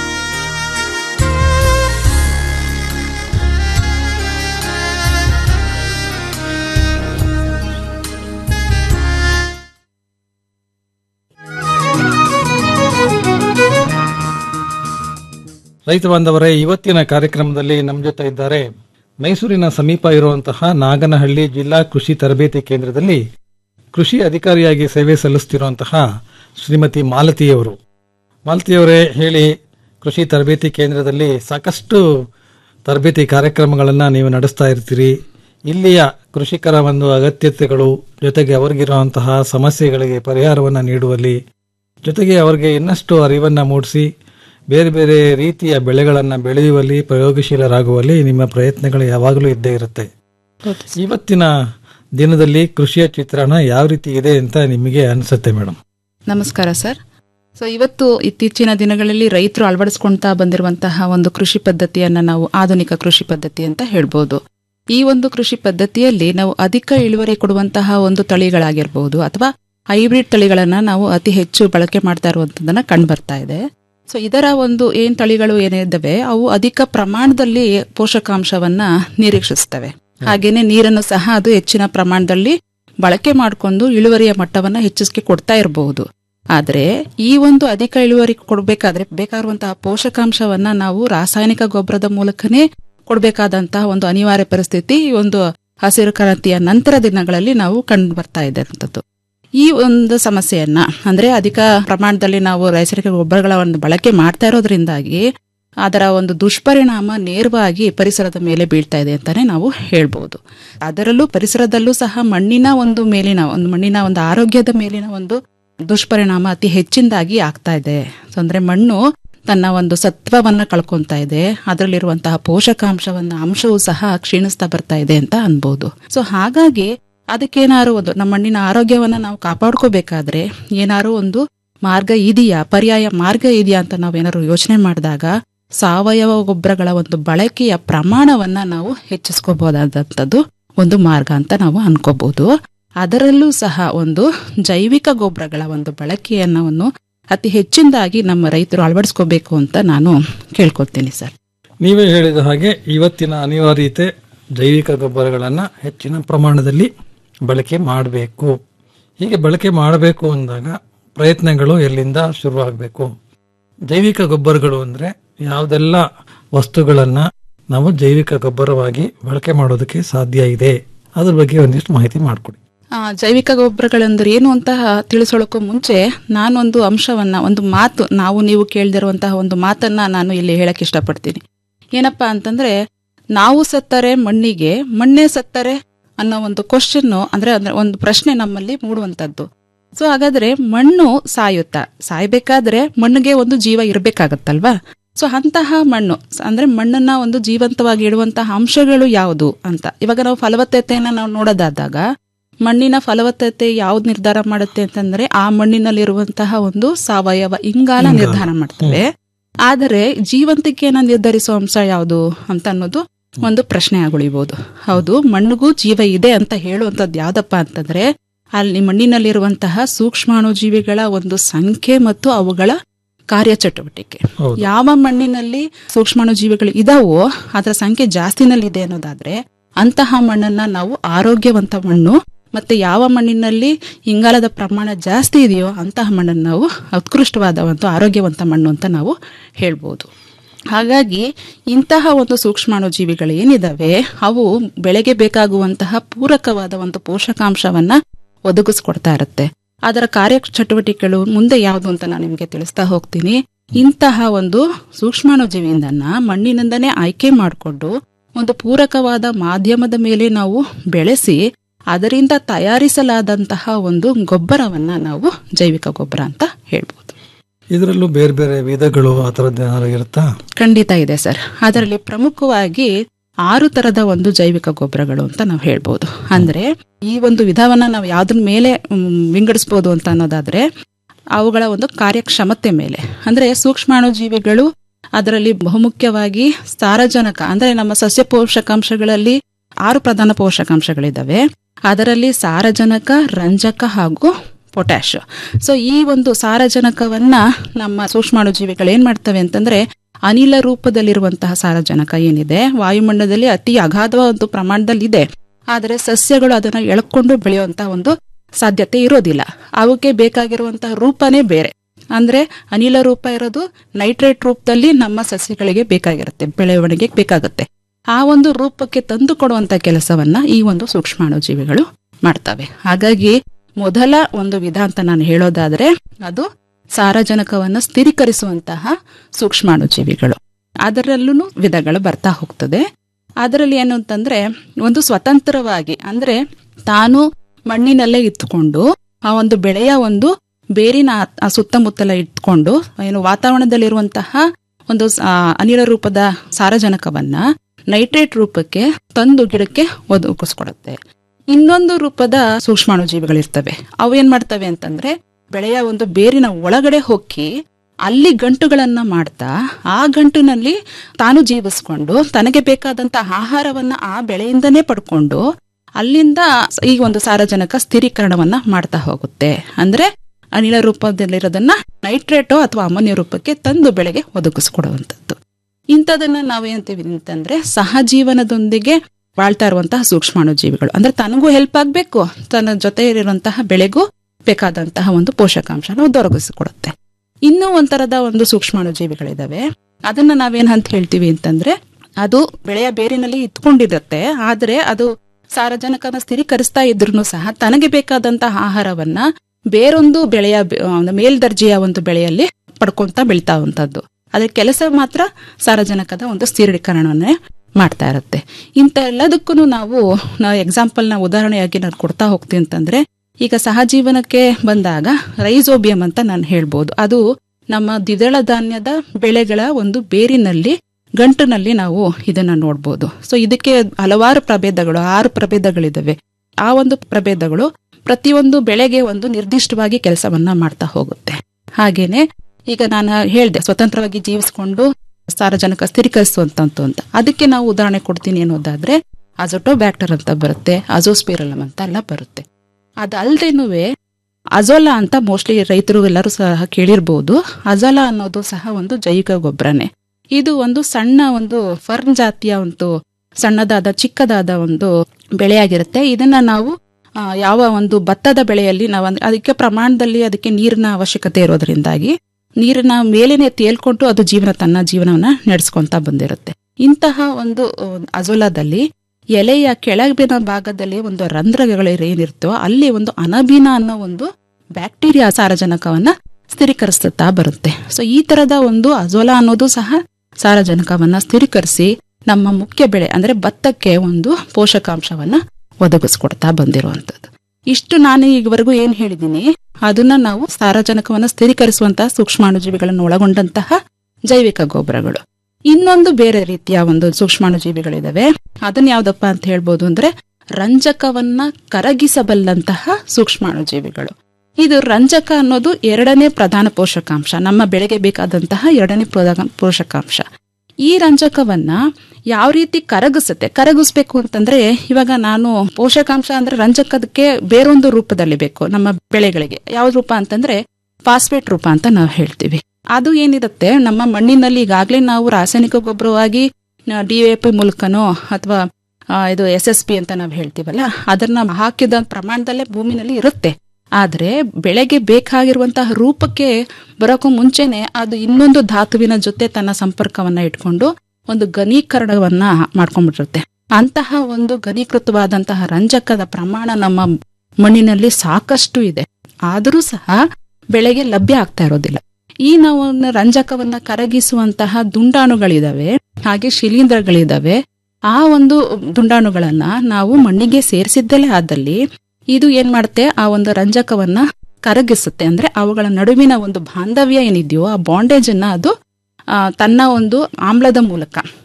ರೈತ ಬಾಂಧವರೇ ಇವತ್ತಿನ ಕಾರ್ಯಕ್ರಮದಲ್ಲಿ ನಮ್ಮ ಜೊತೆ ಇದ್ದಾರೆ ಮೈಸೂರಿನ ಸಮೀಪ ಇರುವಂತಹ ನಾಗನಹಳ್ಳಿ ಜಿಲ್ಲಾ ಕೃಷಿ ತರಬೇತಿ ಕೇಂದ್ರದಲ್ಲಿ ಕೃಷಿ ಅಧಿಕಾರಿಯಾಗಿ ಸೇವೆ ಸಲ್ಲಿಸುತ್ತಿರುವಂತಹ ಶ್ರೀಮತಿ ಮಾಲತಿಯವರು ಮಾಲತಿಯವರೇ ಹೇಳಿ ಕೃಷಿ ತರಬೇತಿ ಕೇಂದ್ರದಲ್ಲಿ ಸಾಕಷ್ಟು ತರಬೇತಿ ಕಾರ್ಯಕ್ರಮಗಳನ್ನು ನೀವು ನಡೆಸ್ತಾ ಇರ್ತೀರಿ ಇಲ್ಲಿಯ ಕೃಷಿಕರ ಒಂದು ಅಗತ್ಯತೆಗಳು ಜೊತೆಗೆ ಅವರಿಗಿರುವಂತಹ ಸಮಸ್ಯೆಗಳಿಗೆ ಪರಿಹಾರವನ್ನು ನೀಡುವಲ್ಲಿ ಜೊತೆಗೆ ಅವರಿಗೆ ಇನ್ನಷ್ಟು ಅರಿವನ್ನು ಮೂಡಿಸಿ ಬೇರೆ ಬೇರೆ ರೀತಿಯ ಬೆಳೆಗಳನ್ನು ಬೆಳೆಯುವಲ್ಲಿ ಪ್ರಯೋಗಶೀಲರಾಗುವಲ್ಲಿ ನಿಮ್ಮ ಪ್ರಯತ್ನಗಳು ಯಾವಾಗಲೂ ಇದ್ದೇ ಇರುತ್ತೆ ಇವತ್ತಿನ ದಿನದಲ್ಲಿ ಕೃಷಿಯ ಚಿತ್ರಣ ಯಾವ ರೀತಿ ಇದೆ ಅಂತ ನಿಮಗೆ ಅನಿಸುತ್ತೆ ಮೇಡಮ್ ನಮಸ್ಕಾರ ಸರ್ ಸೊ ಇವತ್ತು ಇತ್ತೀಚಿನ ದಿನಗಳಲ್ಲಿ ರೈತರು ಅಳವಡಿಸ್ಕೊಳ್ತಾ ಬಂದಿರುವಂತಹ ಒಂದು ಕೃಷಿ ಪದ್ಧತಿಯನ್ನ ನಾವು ಆಧುನಿಕ ಕೃಷಿ ಪದ್ಧತಿ ಅಂತ ಹೇಳ್ಬೋದು ಈ ಒಂದು ಕೃಷಿ ಪದ್ಧತಿಯಲ್ಲಿ ನಾವು ಅಧಿಕ ಇಳುವರಿ ಕೊಡುವಂತಹ ಒಂದು ತಳಿಗಳಾಗಿರ್ಬೋದು ಅಥವಾ ಹೈಬ್ರಿಡ್ ತಳಿಗಳನ್ನ ನಾವು ಅತಿ ಹೆಚ್ಚು ಬಳಕೆ ಮಾಡ್ತಾ ಇರುವಂತದನ್ನ ಕಂಡು ಬರ್ತಾ ಇದೆ ಸೊ ಇದರ ಒಂದು ಏನ್ ತಳಿಗಳು ಏನಿದ್ದಾವೆ ಅವು ಅಧಿಕ ಪ್ರಮಾಣದಲ್ಲಿ ಪೋಷಕಾಂಶವನ್ನ ನಿರೀಕ್ಷಿಸ್ತವೆ ಹಾಗೇನೆ ನೀರನ್ನು ಸಹ ಅದು ಹೆಚ್ಚಿನ ಪ್ರಮಾಣದಲ್ಲಿ ಬಳಕೆ ಮಾಡಿಕೊಂಡು ಇಳುವರಿಯ ಮಟ್ಟವನ್ನ ಹೆಚ್ಚಿಸಿ ಕೊಡ್ತಾ ಇರಬಹುದು ಆದ್ರೆ ಈ ಒಂದು ಅಧಿಕ ಇಳುವರಿ ಕೊಡಬೇಕಾದ್ರೆ ಬೇಕಾಗಿರುವಂತಹ ಪೋಷಕಾಂಶವನ್ನ ನಾವು ರಾಸಾಯನಿಕ ಗೊಬ್ಬರದ ಮೂಲಕನೇ ಕೊಡಬೇಕಾದಂತಹ ಒಂದು ಅನಿವಾರ್ಯ ಪರಿಸ್ಥಿತಿ ಈ ಒಂದು ಹಸಿರು ಕ್ರಾಂತಿಯ ನಂತರ ದಿನಗಳಲ್ಲಿ ನಾವು ಕಂಡು ಬರ್ತಾ ಇದೆ ಅಂತದ್ದು ಈ ಒಂದು ಸಮಸ್ಯೆಯನ್ನ ಅಂದ್ರೆ ಅಧಿಕ ಪ್ರಮಾಣದಲ್ಲಿ ನಾವು ರಾಸಾಯನಿಕ ಗೊಬ್ಬರಗಳ ಒಂದು ಬಳಕೆ ಮಾಡ್ತಾ ಇರೋದ್ರಿಂದಾಗಿ ಅದರ ಒಂದು ದುಷ್ಪರಿಣಾಮ ನೇರವಾಗಿ ಪರಿಸರದ ಮೇಲೆ ಬೀಳ್ತಾ ಇದೆ ಅಂತಾನೆ ನಾವು ಹೇಳ್ಬಹುದು ಅದರಲ್ಲೂ ಪರಿಸರದಲ್ಲೂ ಸಹ ಮಣ್ಣಿನ ಒಂದು ಮೇಲಿನ ಒಂದು ಮಣ್ಣಿನ ಒಂದು ಆರೋಗ್ಯದ ಮೇಲಿನ ಒಂದು ದುಷ್ಪರಿಣಾಮ ಅತಿ ಹೆಚ್ಚಿನದಾಗಿ ಆಗ್ತಾ ಇದೆ ಸೊ ಅಂದ್ರೆ ಮಣ್ಣು ತನ್ನ ಒಂದು ಸತ್ವವನ್ನ ಕಳ್ಕೊಂತಾ ಇದೆ ಅದರಲ್ಲಿರುವಂತಹ ಪೋಷಕಾಂಶವನ್ನ ಅಂಶವೂ ಸಹ ಕ್ಷೀಣಿಸ್ತಾ ಬರ್ತಾ ಇದೆ ಅಂತ ಅನ್ಬೋದು ಸೊ ಹಾಗಾಗಿ ಅದಕ್ಕೇನಾದ್ರು ಒಂದು ನಮ್ಮ ಮಣ್ಣಿನ ಆರೋಗ್ಯವನ್ನ ನಾವು ಕಾಪಾಡ್ಕೋಬೇಕಾದ್ರೆ ಏನಾದ್ರು ಒಂದು ಮಾರ್ಗ ಇದೆಯಾ ಪರ್ಯಾಯ ಮಾರ್ಗ ಇದೆಯಾ ಅಂತ ನಾವೇನಾದ್ರು ಯೋಚನೆ ಮಾಡಿದಾಗ ಸಾವಯವ ಗೊಬ್ಬರಗಳ ಒಂದು ಬಳಕೆಯ ಪ್ರಮಾಣವನ್ನ ನಾವು ಹೆಚ್ಚಿಸ್ಕೋಬಹುದಾದಂಥದ್ದು ಒಂದು ಮಾರ್ಗ ಅಂತ ನಾವು ಅನ್ಕೋಬಹುದು ಅದರಲ್ಲೂ ಸಹ ಒಂದು ಜೈವಿಕ ಗೊಬ್ಬರಗಳ ಒಂದು ಬಳಕೆಯನ್ನವನ್ನು ಅತಿ ಹೆಚ್ಚಿನದಾಗಿ ನಮ್ಮ ರೈತರು ಅಳವಡಿಸ್ಕೋಬೇಕು ಅಂತ ನಾನು ಕೇಳ್ಕೊತೀನಿ ಸರ್ ನೀವೇ ಹೇಳಿದ ಹಾಗೆ ಇವತ್ತಿನ ಅನಿವಾರ್ಯತೆ ಜೈವಿಕ ಗೊಬ್ಬರಗಳನ್ನು ಹೆಚ್ಚಿನ ಪ್ರಮಾಣದಲ್ಲಿ ಬಳಕೆ ಮಾಡಬೇಕು ಹೀಗೆ ಬಳಕೆ ಮಾಡಬೇಕು ಅಂದಾಗ ಪ್ರಯತ್ನಗಳು ಎಲ್ಲಿಂದ ಶುರುವಾಗಬೇಕು ಜೈವಿಕ ಗೊಬ್ಬರಗಳು ಅಂದರೆ ಯಾವುದೆಲ್ಲ ವಸ್ತುಗಳನ್ನು ನಾವು ಜೈವಿಕ ಗೊಬ್ಬರವಾಗಿ ಬಳಕೆ ಮಾಡೋದಕ್ಕೆ ಸಾಧ್ಯ ಇದೆ ಅದ್ರ ಬಗ್ಗೆ ಒಂದಿಷ್ಟು ಮಾಹಿತಿ ಮಾಡಿಕೊಡಿ ಆ, ಜೈವಿಕ ಗೊಬ್ಬರಗಳೆಂದ್ರೆ ಏನು ಅಂತ ತಿಳಿಸೋಳಕ್ಕೂ ಮುಂಚೆ ನಾನೊಂದು ಅಂಶವನ್ನ ಒಂದು ಮಾತು ನಾವು ನೀವು ಕೇಳ್ದಿರುವಂತಹ ಒಂದು ಮಾತನ್ನ ನಾನು ಇಲ್ಲಿ ಹೇಳಕ್ ಇಷ್ಟಪಡ್ತೀನಿ ಏನಪ್ಪಾ ಅಂತಂದ್ರೆ ನಾವು ಸತ್ತರೆ ಮಣ್ಣಿಗೆ ಮಣ್ಣೇ ಸತ್ತರೆ ಅನ್ನೋ ಒಂದು ಕ್ವಶನ್ ಅಂದ್ರೆ ಅಂದ್ರೆ ಒಂದು ಪ್ರಶ್ನೆ ನಮ್ಮಲ್ಲಿ ಮೂಡುವಂತದ್ದು ಸೊ ಹಾಗಾದ್ರೆ ಮಣ್ಣು ಸಾಯುತ್ತಾ ಸಾಯ್ಬೇಕಾದ್ರೆ ಮಣ್ಣಿಗೆ ಒಂದು ಜೀವ ಇರ್ಬೇಕಾಗತ್ತಲ್ವಾ ಸೊ ಅಂತಹ ಮಣ್ಣು ಸ- ಅಂದ್ರೆ ಮಣ್ಣನ್ನ ಒಂದು ಜೀವಂತವಾಗಿ ಇಡುವಂತಹ ಅಂಶಗಳು ಯಾವುದು ಅಂತ ಇವಾಗ ನಾವು ಫಲವತ್ತತೆಯನ್ನ ನಾವು ನೋಡೋದಾದಾಗ ಮಣ್ಣಿನ ಫಲವತ್ತತೆ ಯಾವ್ದು ನಿರ್ಧಾರ ಮಾಡುತ್ತೆ ಅಂತಂದ್ರೆ ಆ ಮಣ್ಣಿನಲ್ಲಿರುವಂತಹ ಒಂದು ಸಾವಯವ ಇಂಗಾಲ ನಿರ್ಧಾರ ಮಾಡ್ತವೆ ಆದರೆ ಜೀವಂತಿಕೆಯನ್ನ ನಿರ್ಧರಿಸುವ ಅಂಶ ಯಾವುದು ಅಂತ ಅನ್ನೋದು ಒಂದು ಪ್ರಶ್ನೆ ಆಗುಳಿಬಹುದು ಹೌದು ಮಣ್ಣಿಗೂ ಜೀವ ಇದೆ ಅಂತ ಹೇಳುವಂತದ್ದು ಯಾವ್ದಪ್ಪ ಅಂತಂದ್ರೆ ಅಲ್ಲಿ ಮಣ್ಣಿನಲ್ಲಿರುವಂತಹ ಸೂಕ್ಷ್ಮಾಣುಜೀವಿಗಳ ಒಂದು ಸಂಖ್ಯೆ ಮತ್ತು ಅವುಗಳ ಕಾರ್ಯಚಟುವಟಿಕೆ ಹೌದು. ಯಾವ ಮಣ್ಣಿನಲ್ಲಿ ಸೂಕ್ಷ್ಮಾಣುಜೀವಿಗಳು ಇದಾವೋ ಅದರ ಸಂಖ್ಯೆ ಜಾಸ್ತಿನಲ್ಲಿದೆ ಅನ್ನೋದಾದ್ರೆ ಅಂತಹ ಮಣ್ಣನ್ನ ನಾವು ಆರೋಗ್ಯವಂತ ಮಣ್ಣು ಮತ್ತೆ ಯಾವ ಮಣ್ಣಿನಲ್ಲಿ ಇಂಗಾಲದ ಪ್ರಮಾಣ ಜಾಸ್ತಿ ಇದೆಯೋ ಅಂತಹ ಮಣ್ಣನ್ನು ನಾವು ಉತ್ಕೃಷ್ಟವಾದ ಒಂದು ಆರೋಗ್ಯವಂತ ಮಣ್ಣು ಅಂತ ನಾವು ಹೇಳ್ಬೋದು ಹಾಗಾಗಿ ಇಂತಹ ಒಂದು ಸೂಕ್ಷ್ಮಾಣುಜೀವಿಗಳು ಏನಿದಾವೆ ಅವು ಬೆಳೆಗೆ ಬೇಕಾಗುವಂತಹ ಪೂರಕವಾದ ಒಂದು ಪೋಷಕಾಂಶವನ್ನ ಒದಗಿಸ್ಕೊಡ್ತಾ ಇರುತ್ತೆ ಅದರ ಕಾರ್ಯಚಟುವಟಿಕೆಗಳು ಮುಂದೆ ಯಾವುದು ಅಂತ ನಾನು ನಿಮಗೆ ತಿಳಿಸ್ತಾ ಹೋಗ್ತೀನಿ ಇಂತಹ ಒಂದು ಸೂಕ್ಷ್ಮಾಣುಜೀವಿಯಿಂದನ್ನ ಮಣ್ಣಿನಿಂದನೇ ಆಯ್ಕೆ ಮಾಡಿಕೊಂಡು ಒಂದು ಪೂರಕವಾದ ಮಾಧ್ಯಮದ ಮೇಲೆ ನಾವು ಬೆಳೆಸಿ ಅದರಿಂದ ತಯಾರಿಸಲಾದಂತಹ ಒಂದು ಗೊಬ್ಬರವನ್ನ ನಾವು ಜೈವಿಕ ಗೊಬ್ಬರ ಅಂತ ಹೇಳ್ಬೋದು ಇದರಲ್ಲೂ ಬೇರೆ ಬೇರೆ ವಿಧಗಳು ಆ ಥರದ್ದು ಏನಾದ್ರು ಇರುತ್ತಾ ಖಂಡಿತ ಇದೆ ಸರ್ ಅದರಲ್ಲಿ ಪ್ರಮುಖವಾಗಿ ಆರು ತರದ ಒಂದು ಜೈವಿಕ ಗೊಬ್ಬರಗಳು ಅಂತ ನಾವು ಹೇಳ್ಬೋದು ಅಂದ್ರೆ ಈ ಒಂದು ವಿಧವನ್ನ ನಾವು ಯಾವ್ದ್ರ ಮೇಲೆ ಮ್, ವಿಂಗಡಿಸ್ಬೋದು ಅಂತ ಅನ್ನೋದಾದ್ರೆ ಅವುಗಳ ಒಂದು ಕಾರ್ಯಕ್ಷಮತೆ ಮೇಲೆ ಅಂದ್ರೆ ಸೂಕ್ಷ್ಮಾಣು ಜೀವಿಗಳು ಅದರಲ್ಲಿ ಬಹುಮುಖ್ಯವಾಗಿ ಸಾರಜನಕ ಅಂದ್ರೆ ನಮ್ಮ ಸಸ್ಯ ಪೋಷಕಾಂಶಗಳಲ್ಲಿ ಆರು ಪ್ರಧಾನ ಪೋಷಕಾಂಶಗಳಿದಾವೆ ಅದರಲ್ಲಿ ಸಾರಜನಕ ರಂಜಕ ಹಾಗೂ ಪೊಟ್ಯಾಶ್ ಸೊ ಈ ಒಂದು ಸಾರಜನಕವನ್ನ ನಮ್ಮ ಸೂಕ್ಷ್ಮಾಣು ಜೀವಿಗಳು ಏನ್ ಮಾಡ್ತವೆ ಅಂತಂದ್ರೆ ಅನಿಲ ರೂಪದಲ್ಲಿರುವಂತಹ ಸಾರಜನಕ ಏನಿದೆ ವಾಯುಮಂಡಲದಲ್ಲಿ ಅತಿ ಅಗಾಧವಾದ ಒಂದು ಪ್ರಮಾಣದಲ್ಲಿ ಇದೆ ಆದರೆ ಸಸ್ಯಗಳು ಅದನ್ನ ಎಳ್ಕೊಂಡು ಬೆಳೆಯುವಂತಹ ಒಂದು ಸಾಧ್ಯತೆ ಇರೋದಿಲ್ಲ ಅವಕ್ಕೆ ಬೇಕಾಗಿರುವಂತಹ ರೂಪನೇ ಬೇರೆ ಅಂದ್ರೆ ಅನಿಲ ರೂಪ ಇರೋದು ನೈಟ್ರೇಟ್ ರೂಪದಲ್ಲಿ ನಮ್ಮ ಸಸ್ಯಗಳಿಗೆ ಬೇಕಾಗಿರುತ್ತೆ ಬೆಳವಣಿಗೆಗೆ ಬೇಕಾಗುತ್ತೆ ಆ ಒಂದು ರೂಪಕ್ಕೆ ತಂದು ಕೊಡುವಂತ ಕೆಲಸವನ್ನ ಈ ಒಂದು ಸೂಕ್ಷ್ಮಾಣು ಜೀವಿಗಳು ಮಾಡ್ತವೆ ಹಾಗಾಗಿ ಮೊದಲ ಒಂದು ವಿಧ ಅಂತ ನಾನು ಹೇಳೋದಾದ್ರೆ ಅದು ಸಾರಜನಕವನ್ನು ಸ್ಥಿರೀಕರಿಸುವಂತಹ ಸೂಕ್ಷ್ಮಾಣು ಜೀವಿಗಳು ಅದರಲ್ಲೂ ವಿಧಗಳು ಬರ್ತಾ ಹೋಗ್ತದೆ ಅದರಲ್ಲಿ ಏನು ಅಂತಂದ್ರೆ ಒಂದು ಸ್ವತಂತ್ರವಾಗಿ ಅಂದ್ರೆ ತಾನು ಮಣ್ಣಿನಲ್ಲೇ ಇತ್ಕೊಂಡು ಆ ಒಂದು ಬೆಳೆಯ ಒಂದು ಬೇರಿನ ಆ- ಆ ಸುತ್ತಮುತ್ತಲ ಇಟ್ಕೊಂಡು ಏನು ವಾತಾವರಣದಲ್ಲಿರುವಂತಹ ಒಂದು ಸ- ಆ, ಅನಿಲ ರೂಪದ ಸಾರಜನಕವನ್ನ ನೈಟ್ರೇಟ್ ರೂಪಕ್ಕೆ ತಂದು ಗಿಡಕ್ಕೆ ಒದಗಿಸ್ಕೊಡುತ್ತೆ ಇನ್ನೊಂದು ರೂಪದ ಸೂಕ್ಷ್ಮಾಣು ಜೀವಿಗಳಿರ್ತವೆ ಅವು ಏನ್ ಮಾಡ್ತವೆ ಅಂತಂದ್ರೆ ಬೆಳೆಯ ಒಂದು ಬೇರಿನ ಒಳಗಡೆ ಹೊಕ್ಕಿ ಅಲ್ಲಿ ಗಂಟುಗಳನ್ನ ಮಾಡ್ತಾ ಆ ಗಂಟಿನಲ್ಲಿ ತಾನು ಜೀವಿಸ್ಕೊಂಡು ತನಗೆ ಬೇಕಾದಂತ ಆಹಾರವನ್ನ ಆ ಬೆಳೆಯಿಂದನೇ ಪಡ್ಕೊಂಡು ಅಲ್ಲಿಂದ ಈ ಒಂದು ಸಾರಜನಕ ಸ್ಥಿರೀಕರಣವನ್ನ ಮಾಡ್ತಾ ಹೋಗುತ್ತೆ ಅಂದ್ರೆ ಅನಿಲ ರೂಪದಲ್ಲಿರೋದನ್ನ ನೈಟ್ರೇಟೋ ಅಥವಾ ಅಮೋನಿಯ ರೂಪಕ್ಕೆ ತಂದು ಬೆಳೆಗೆ ಒದಗಿಸ್ಕೊಡುವಂಥದ್ದು ಇಂಥದನ್ನ ನಾವೇಂತೀವಿ ಅಂತಂದ್ರೆ ಸಹಜೀವನದೊಂದಿಗೆ ಬಾಳ್ತಾ ಇರುವಂತಹ ಸೂಕ್ಷ್ಮಾಣು ಜೀವಿಗಳು ಅಂದ್ರೆ ತನಗೂ ಹೆಲ್ಪ್ ಆಗ್ಬೇಕು ತನ್ನ ಜೊತೆ ಇರುವಂತಹ ಬೆಳೆಗೂ ಬೇಕಾದಂತಹ ಒಂದು ಪೋಷಕಾಂಶನ ದೊರಕಿಸಿಕೊಡುತ್ತೆ ಇನ್ನೂ ಒಂಥರದ ಒಂದು ಸೂಕ್ಷ್ಮಾಣು ಜೀವಿಗಳಿದಾವೆ ಅದನ್ನ ನಾವೇನ್ ಅಂತ ಹೇಳ್ತೀವಿ ಅಂತಂದ್ರೆ ಅದು ಬೆಳೆಯ ಬೇರಿನಲ್ಲಿ ಇತ್ಕೊಂಡಿರುತ್ತೆ ಆದ್ರೆ ಅದು ಸಾರಜನಕನ ಸ್ಥಿರೀಕರಿಸ್ತಾ ಇದ್ರು ಸಹ ತನಗೆ ಬೇಕಾದಂತಹ ಆಹಾರವನ್ನ ಬೇರೊಂದು ಬೆಳೆಯ ಬೆ- ಆ, ಒಂದು ಮೇಲ್ದರ್ಜೆಯ ಒಂದು ಬೆಳೆಯಲ್ಲಿ ಪಡ್ಕೊಂತ ಬೆಳಿತಾವಂತದ್ದು ಅದ್ರ ಕೆಲಸ ಮಾತ್ರ ಸಾರಜನಕದ ಒಂದು ಸ್ಥಿರೀಕರಣವನ್ನೇ ಮಾಡ್ತಾ ಇರುತ್ತೆ ಇಂಥ ಎಲ್ಲದಕ್ಕೂ ನಾವು ನಾವು ಎಕ್ಸಾಂಪಲ್ ನ ಉದಾಹರಣೆಯಾಗಿ ನಾನು ಕೊಡ್ತಾ ಹೋಗ್ತೀನಿ ಅಂತಂದ್ರೆ ಈಗ ಸಹಜೀವನಕ್ಕೆ ಬಂದಾಗ ರೈಸೋಬಿಯಂ ಅಂತ ನಾನು ಹೇಳ್ಬೋದು ಅದು ನಮ್ಮ ದ್ವಿದಳ ಧಾನ್ಯದ ಬೆಳೆಗಳ ಒಂದು ಬೇರಿನಲ್ಲಿ ಗಂಟಿನಲ್ಲಿ ನಾವು ಇದನ್ನ ನೋಡ್ಬೋದು ಸೊ ಇದಕ್ಕೆ ಹಲವಾರು ಪ್ರಭೇದಗಳು ಆರು ಪ್ರಭೇದಗಳಿದಾವೆ ಆ ಒಂದು ಪ್ರಭೇದಗಳು ಪ್ರತಿಯೊಂದು ಬೆಳೆಗೆ ಒಂದು ನಿರ್ದಿಷ್ಟವಾಗಿ ಕೆಲಸವನ್ನ ಮಾಡ್ತಾ ಹೋಗುತ್ತೆ ಹಾಗೇನೆ ಈಗ ನಾನು ಹೇಳ್ದೆ ಸ್ವತಂತ್ರವಾಗಿ ಜೀವಿಸ್ಕೊಂಡು ಸಾರಜನಕ ಸ್ಥಿರೀಕರಿಸುವಂತಂತು ಅಂತ ಅದಕ್ಕೆ ನಾವು ಉದಾಹರಣೆ ಕೊಡ್ತೀನಿ ಅನ್ನೋದಾದ್ರೆ ಅಜೋಟೋಬ್ಯಾಕ್ಟರ್ ಅಂತ ಬರುತ್ತೆ ಅಜೋಸ್ಪಿರಲಮ್ ಅಂತ ಎಲ್ಲ ಬರುತ್ತೆ ಅದಲ್ದೇನು ಅಜೋಲಾ ಅಂತ ಮೋಸ್ಟ್ಲಿ ರೈತರು ಎಲ್ಲರೂ ಸಹ ಕೇಳಿರ್ಬೋದು ಅಜೋಲಾ ಅನ್ನೋದು ಸಹ ಒಂದು ಜೈವಿಕ ಗೊಬ್ಬರನೇ ಇದು ಒಂದು ಸಣ್ಣ ಒಂದು ಫರ್ನ್ ಜಾತಿಯ ಒಂದು ಸಣ್ಣದಾದ ಚಿಕ್ಕದಾದ ಒಂದು ಬೆಳೆಯಾಗಿರುತ್ತೆ ಇದನ್ನ ನಾವು ಆ, ಯಾವ ಒಂದು ಭತ್ತದ ಬೆಳೆಯಲ್ಲಿ ನಾವು ಅಂದ್ರೆ ಅದಕ್ಕೆ ಪ್ರಮಾಣದಲ್ಲಿ ಅದಕ್ಕೆ ನೀರಿನ ಅವಶ್ಯಕತೆ ಇರೋದ್ರಿಂದಾಗಿ ನೀರಿನ ಮೇಲೇನೆ ತೇಲ್ಕೊಂಡು ಅದು ಜೀವನ ತನ್ನ ಜೀವನವನ್ನ ನಡೆಸ್ಕೊಂತ ಬಂದಿರುತ್ತೆ ಇಂತಹ ಒಂದು ಆ, ಅಜೋಲಾದಲ್ಲಿ ಎಲೆಯ ಕೆಳಗಿನ ಭಾಗದಲ್ಲಿ ಒಂದು ರಂಧ್ರಗಳು ಏನಿರ್ತೋ ಅಲ್ಲಿ ಒಂದು ಅನಬೀನ ಅನ್ನೋ ಒಂದು ಬ್ಯಾಕ್ಟೀರಿಯಾ ಸಾರಜನಕವನ್ನ ಸ್ಥಿರೀಕರಿಸುತ್ತಾ ಬರುತ್ತೆ ಸೊ ಈ ತರದ ಒಂದು ಅಜೋಲಾ ಅನ್ನೋದು ಸಹ ಸಾರಜನಕವನ್ನ ಸ್ಥಿರೀಕರಿಸಿ ನಮ್ಮ ಮುಖ್ಯ ಬೆಳೆ ಅಂದ್ರೆ ಭತ್ತಕ್ಕೆ ಒಂದು ಪೋಷಕಾಂಶವನ್ನ ಒದಗಿಸ್ಕೊಡ್ತಾ ಬಂದಿರುವಂತದ್ದು ಇಷ್ಟು ನಾನು ಈವರೆಗೂ ಏನ್ ಹೇಳಿದ್ದೀನಿ ಅದನ್ನ ನಾವು ಸಾರಜನಕವನ್ನ ಸ್ಥಿರೀಕರಿಸುವಂತಹ ಸೂಕ್ಷ್ಮಾಣುಜೀವಿಗಳನ್ನು ಒಳಗೊಂಡಂತಹ ಜೈವಿಕ ಗೊಬ್ಬರಗಳು ಇನ್ನೊಂದು ಬೇರೆ ರೀತಿಯ ಒಂದು ಸೂಕ್ಷ್ಮಾಣುಜೀವಿಗಳಿದಾವೆ ಅದನ್ನ ಯಾವ್ದಪ್ಪ ಅಂತ ಹೇಳ್ಬೋದು ಅಂದ್ರೆ ರಂಜಕವನ್ನ ಕರಗಿಸಬಲ್ಲಂತಹ ಸೂಕ್ಷ್ಮಾಣುಜೀವಿಗಳು ಇದು ರಂಜಕ ಅನ್ನೋದು ಎರಡನೇ ಪ್ರಧಾನ ಪೋಷಕಾಂಶ ನಮ್ಮ ಬೆಳೆಗೆ ಬೇಕಾದಂತಹ ಎರಡನೇ ಪ್ರಧಾನ ಪೋಷಕಾಂಶ ಈ ರಂಜಕವನ್ನ ಯಾವ ರೀತಿ ಕರಗಿಸುತ್ತೆ ಕರಗಿಸ್ಬೇಕು ಅಂತಂದ್ರೆ ಇವಾಗ ನಾನು ಪೋಷಕಾಂಶ ಅಂದ್ರೆ ರಂಜಕದಕ್ಕೆ ಬೇರೊಂದು ರೂಪದಲ್ಲಿ ಬೇಕು ನಮ್ಮ ಬೆಳೆಗಳಿಗೆ ಯಾವ ರೂಪ ಅಂತಂದ್ರೆ ಫಾಸ್ಫೇಟ್ ರೂಪ ಅಂತ ನಾವು ಹೇಳ್ತೀವಿ ಅದು ಏನಿರುತ್ತೆ ನಮ್ಮ ಮಣ್ಣಿನಲ್ಲಿ ಈಗಾಗಲೇ ನಾವು ರಾಸಾಯನಿಕ ಗೊಬ್ಬರವಾಗಿ ಡಿ ಎ ಪಿ ಮೂಲಕನೋ ಅಥವಾ ಇದು ಎಸ್ ಎಸ್ ಪಿ ಅಂತ ನಾವು ಹೇಳ್ತೀವಲ್ಲ ಅದನ್ನ ಹಾಕಿದ ಪ್ರಮಾಣದಲ್ಲೇ ಭೂಮಿನಲ್ಲಿ ಇರುತ್ತೆ ಆದ್ರೆ ಬೆಳೆಗೆ ಬೇಕಾಗಿರುವಂತಹ ರೂಪಕ್ಕೆ ಬರೋಕ್ಕೂ ಮುಂಚೆನೆ ಅದು ಇನ್ನೊಂದು ಧಾತುವಿನ ಜೊತೆ ತನ್ನ ಸಂಪರ್ಕವನ್ನ ಇಟ್ಕೊಂಡು ಒಂದು ಘನೀಕರಣವನ್ನ ಮಾಡ್ಕೊಂಡ್ಬಿಟ್ಟಿರುತ್ತೆ ಅಂತಹ ಒಂದು ಘನೀಕೃತವಾದಂತಹ ರಂಜಕದ ಪ್ರಮಾಣ ನಮ್ಮ ಮಣ್ಣಿನಲ್ಲಿ ಸಾಕಷ್ಟು ಇದೆ ಆದರೂ ಸಹ ಬೆಳೆಗೆ ಲಭ್ಯ ಆಗ್ತಾ ಇರೋದಿಲ್ಲ ಈ ನಾವು ರಂಜಕವನ್ನ ಕರಗಿಸುವಂತಹ ದುಂಡಾಣುಗಳಿದಾವೆ ಹಾಗೆ ಶಿಲೀಂಧ್ರಗಳಿದಾವೆ ಆ ಒಂದು ದುಂಡಾಣುಗಳನ್ನ ನಾವು ಮಣ್ಣಿಗೆ ಸೇರಿಸಿದ್ದಲೇ ಆದಲ್ಲಿ ಇದು ಏನ್ ಮಾಡುತ್ತೆ ಆ ಒಂದು ರಂಜಕವನ್ನ ಕರಗಿಸುತ್ತೆ ಅಂದ್ರೆ ಅವುಗಳ ನಡುವಿನ ಒಂದು ಬಾಂಧವ್ಯ ಏನಿದೆಯೋ ಆ ಬಾಂಡೇಜ್ ಅನ್ನ ಅದು ಆ, ತನ್ನ ಒಂದು ಆಮ್ಲದ ಮೂಲಕ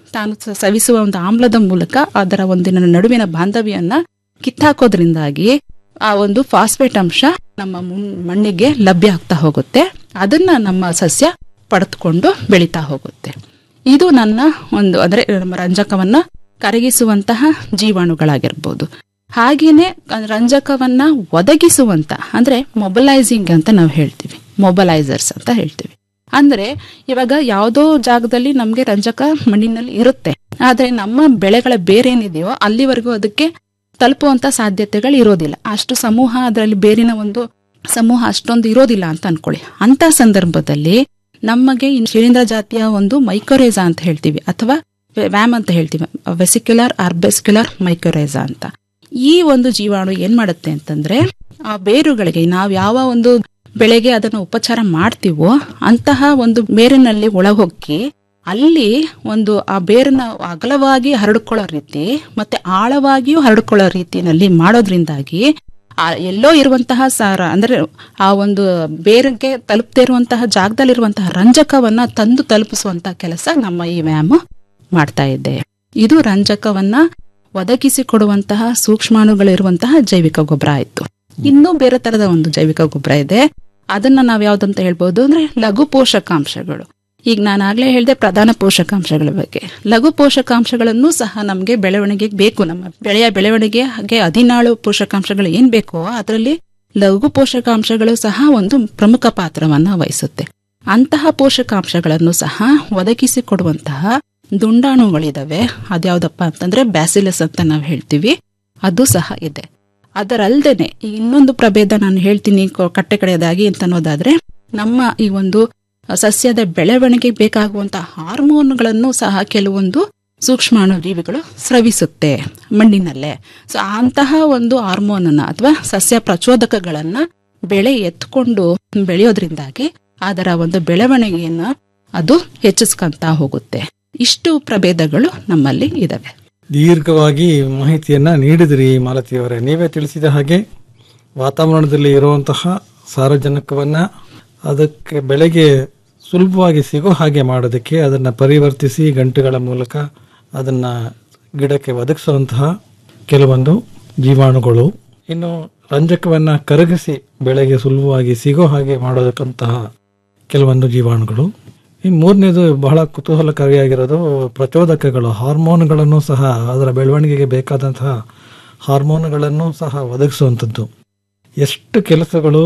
ತಾನು ಸ- ಸವಿಸುವ ಒಂದು ಆಮ್ಲದ ಮೂಲಕ ಅದರ ಒಂದಿನ ನಡುವಿನ ಬಾಂಧವ್ಯನ್ನ ಕಿತ್ತಾಕೋದ್ರಿಂದಾಗಿ ಆ ಒಂದು ಫಾಸ್ಫೇಟ್ ಅಂಶ ನಮ್ಮ ಮುನ್- ಮಣ್ಣಿಗೆ ಲಭ್ಯ ಆಗ್ತಾ ಹೋಗುತ್ತೆ ಅದನ್ನ ನಮ್ಮ ಸಸ್ಯ ಪಡೆದುಕೊಂಡು ಬೆಳೀತಾ ಹೋಗುತ್ತೆ ಇದು ನನ್ನ ಒಂದು ಅಂದ್ರೆ ನಮ್ಮ ರಂಜಕವನ್ನ ಕರಗಿಸುವಂತಹ ಜೀವಾಣುಗಳಾಗಿರ್ಬೋದು ಹಾಗೇನೆ ರಂಜಕವನ್ನ ಒದಗಿಸುವಂತ ಅಂದ್ರೆ ಮೊಬಲೈಸಿಂಗ್ ಅಂತ ನಾವು ಹೇಳ್ತೀವಿ ಮೊಬಲೈಸರ್ಸ್ ಅಂತ ಹೇಳ್ತೀವಿ ಅಂದ್ರೆ ಇವಾಗ ಯಾವುದೋ ಜಾಗದಲ್ಲಿ ನಮ್ಗೆ ರಂಜಕ ಮಣ್ಣಿನಲ್ಲಿ ಇರುತ್ತೆ ಆದ್ರೆ ನಮ್ಮ ಬೆಳೆಗಳ ಬೇರೇನಿದೆಯೋ ಅಲ್ಲಿವರೆಗೂ ಅದಕ್ಕೆ ತಲುಪುವಂತ ಸಾಧ್ಯತೆಗಳು ಇರೋದಿಲ್ಲ ಅಷ್ಟು ಸಮೂಹ ಅದರಲ್ಲಿ ಬೇರಿನ ಒಂದು ಸಮೂಹ ಅಷ್ಟೊಂದು ಇರೋದಿಲ್ಲ ಅಂತ ಅನ್ಕೊಳ್ಳಿ ಅಂತ ಸಂದರ್ಭದಲ್ಲಿ ನಮಗೆ ಈ ಶಿಲೀಂಧ್ರ ಜಾತಿಯ ಒಂದು ಮೈಕೋರೇಜಾ ಅಂತ ಹೇಳ್ತೀವಿ ಅಥವಾ ವ್ಯಾಮ್ ಅಂತ ಹೇಳ್ತೀವಿ ವೆಸಿಕ್ಯುಲರ್ ಆರ್ಬೆಸ್ಕ್ಯುಲರ್ ಮೈಕೋರೇಜಾ ಅಂತ ಈ ಒಂದು ಜೀವಾಣು ಏನ್ ಮಾಡುತ್ತೆ ಅಂತಂದ್ರೆ ಆ ಬೇರುಗಳಿಗೆ ನಾವು ಯಾವ ಒಂದು ಬೆಳೆಗೆ ಅದನ್ನು ಉಪಚಾರ ಮಾಡ್ತೀವೋ ಅಂತಹ ಒಂದು ಬೇರಿನಲ್ಲಿ ಒಳಹೊಕ್ಕಿ ಅಲ್ಲಿ ಒಂದು ಆ ಬೇರನ್ನ ಅಗಲವಾಗಿ ಹರಡ್ಕೊಳ್ಳೋ ರೀತಿ ಮತ್ತೆ ಆಳವಾಗಿಯೂ ಹರಡ್ಕೊಳ್ಳೋ ರೀತಿಯಲ್ಲಿ ಮಾಡೋದ್ರಿಂದಾಗಿ ಆ ಎಲ್ಲೋ ಇರುವಂತಹ ಸಾರ ಅಂದ್ರೆ ಆ ಒಂದು ಬೇರಿಗೆ ತಲುಪದೇ ಇರುವಂತಹ ಜಾಗದಲ್ಲಿರುವಂತಹ ರಂಜಕವನ್ನ ತಂದು ತಲುಪಿಸುವಂತಹ ಕೆಲಸ ನಮ್ಮ ಈ ವ್ಯಾಯಾಮ ಮಾಡ್ತಾ ಇದೆ ಇದು ರಂಜಕವನ್ನ ಒದಗಿಸಿಕೊಡುವಂತಹ ಸೂಕ್ಷ್ಮಾಣುಗಳಿರುವಂತಹ ಜೈವಿಕ ಗೊಬ್ಬರ ಆಯ್ತು ಇನ್ನೂ ಬೇರೆ ತರದ ಒಂದು ಜೈವಿಕ ಗೊಬ್ಬರ ಇದೆ ಅದನ್ನ ನಾವ್ ಯಾವ್ದಂತ ಹೇಳ್ಬೋದು ಅಂದ್ರೆ ಲಘು ಪೋಷಕಾಂಶಗಳು ಈಗ ನಾನು ಆಗ್ಲೇ ಹೇಳಿದೆ ಪ್ರಧಾನ ಪೋಷಕಾಂಶಗಳ ಬಗ್ಗೆ ಲಘು ಪೋಷಕಾಂಶಗಳನ್ನು ಸಹ ನಮಗೆ ಬೆಳವಣಿಗೆಗೆ ಬೇಕು ನಮ್ಮ ಬೆಳೆಯ ಬೆಳವಣಿಗೆ ಹಾಗೆ ಹದಿನಾಳು ಪೋಷಕಾಂಶಗಳು ಏನ್ ಬೇಕೋ ಅದರಲ್ಲಿ ಲಘು ಪೋಷಕಾಂಶಗಳು ಸಹ ಒಂದು ಪ್ರಮುಖ ಪಾತ್ರವನ್ನ ವಹಿಸುತ್ತೆ ಅಂತಹ ಪೋಷಕಾಂಶಗಳನ್ನು ಸಹ ಒದಗಿಸಿಕೊಡುವಂತಹ ದುಂಡಾಣುಗಳಿದಾವೆ ಅದ್ಯಾವ್ದಪ್ಪ ಅಂತಂದ್ರೆ ಬ್ಯಾಸಿಲಸ್ ಅಂತ ನಾವು ಹೇಳ್ತೀವಿ ಅದು ಸಹ ಇದೆ ಅದರಲ್ದೇನೆ ಈ ಇನ್ನೊಂದು ಪ್ರಭೇದ ನಾನು ಹೇಳ್ತೀನಿ ಕೊ- ಕಟ್ಟೆ ಕಡೆಯದಾಗಿ ಅಂತ ಅನ್ನೋದಾದ್ರೆ ನಮ್ಮ ಈ ಒಂದು ಸಸ್ಯದ ಬೆಳವಣಿಗೆಗೆ ಬೇಕಾಗುವಂತಹ ಹಾರ್ಮೋನ್ಗಳನ್ನು ಸಹ ಕೆಲವೊಂದು ಸೂಕ್ಷ್ಮಾಣು ಜೀವಿಗಳು ಸ್ರವಿಸುತ್ತೆ ಮಣ್ಣಿನಲ್ಲೇ ಸೊ ಅಂತಹ ಒಂದು ಹಾರ್ಮೋನ್ ಅನ್ನ ಅಥವಾ ಸಸ್ಯ ಪ್ರಚೋದಕಗಳನ್ನ ಬೆಳೆ ಎತ್ಕೊಂಡು ಬೆಳೆಯೋದ್ರಿಂದಾಗಿ ಅದರ ಒಂದು ಬೆಳವಣಿಗೆಯನ್ನ ಅದು ಹೆಚ್ಚಿಸ್ಕೊಂತ ಹೋಗುತ್ತೆ ಇಷ್ಟು ಪ್ರಭೇದಗಳು ನಮ್ಮಲ್ಲಿ ಇದಾವೆ ದೀರ್ಘವಾಗಿ ಮಾಹಿತಿಯನ್ನ ನೀಡಿದ್ರಿ ಮಾಲತಿಯವರೇ ನೀವೇ ತಿಳಿಸಿದ ಹಾಗೆ ವಾತಾವರಣದಲ್ಲಿ ಇರುವಂತಹ ಸಾರಜನಕವನ್ನ ಅದಕ್ಕೆ ಬೆಳೆಗೆ ಸುಲಭವಾಗಿ ಸಿಗೋ ಹಾಗೆ ಮಾಡೋದಕ್ಕೆ ಅದನ್ನು ಪರಿವರ್ತಿಸಿ ಗಂಟುಗಳ ಮೂಲಕ ಅದನ್ನ ಗಿಡಕ್ಕೆ ಒದಗಿಸುವಂತಹ ಕೆಲವೊಂದು ಜೀವಾಣುಗಳು ಇನ್ನು ರಂಜಕವನ್ನ ಕರಗಿಸಿ ಬೆಳೆಗೆ ಸುಲಭವಾಗಿ ಸಿಗೋ ಹಾಗೆ ಮಾಡೋದಕ್ಕಂತಹ ಕೆಲವೊಂದು ಜೀವಾಣುಗಳು ಈ ಮೂರನೇದು ಬಹಳ ಕುತೂಹಲಕಾರಿಯಾಗಿರೋದು ಪ್ರಚೋದಕಗಳು ಹಾರ್ಮೋನ್ಗಳನ್ನು ಸಹ ಅದರ ಬೆಳವಣಿಗೆಗೆ ಬೇಕಾದಂತಹ ಹಾರ್ಮೋನ್ಗಳನ್ನು ಸಹ ಒದಗಿಸುವಂಥದ್ದು ಎಷ್ಟು ಕೆಲಸಗಳು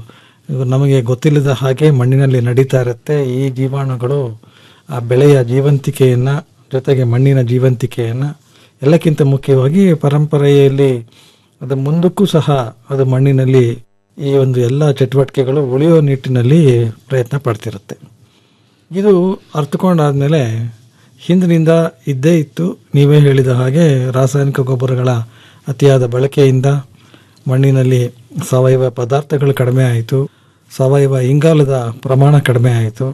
ನಮಗೆ ಗೊತ್ತಿಲ್ಲದ ಹಾಗೆ ಮಣ್ಣಿನಲ್ಲಿ ನಡೀತಾ ಇರುತ್ತೆ ಈ ಜೀವಾಣುಗಳು ಆ ಬೆಳೆಯ ಜೀವಂತಿಕೆಯನ್ನ ಜೊತೆಗೆ ಮಣ್ಣಿನ ಜೀವಂತಿಕೆಯನ್ನ ಎಲ್ಲಕ್ಕಿಂತ ಮುಖ್ಯವಾಗಿ ಪರಂಪರೆಯಲ್ಲಿ ಅದು ಮುಂದಕ್ಕೂ ಸಹ ಅದು ಮಣ್ಣಿನಲ್ಲಿ ಈ ಒಂದು ಎಲ್ಲ ಚಟುವಟಿಕೆಗಳು ಉಳಿಯೋ ನಿಟ್ಟಿನಲ್ಲಿ ಪ್ರಯತ್ನ ಪಡ್ತಿರುತ್ತೆ ಇದು ಅರ್ಥಕೊಂಡಾದ್ಮೇಲೆ ಹಿಂದಿನಿಂದ ಇದ್ದೇ ಇತ್ತು ನೀವೇ ಹೇಳಿದ ಹಾಗೆ ರಾಸಾಯನಿಕ ಗೊಬ್ಬರಗಳ ಅತಿಯಾದ ಬಳಕೆಯಿಂದ ಮಣ್ಣಿನಲ್ಲಿ ಸಾವಯವ ಪದಾರ್ಥಗಳು ಕಡಿಮೆ ಆಯಿತು ಸಾವಯವ ಇಂಗಾಲದ ಪ್ರಮಾಣ ಕಡಿಮೆ ಆಯಿತು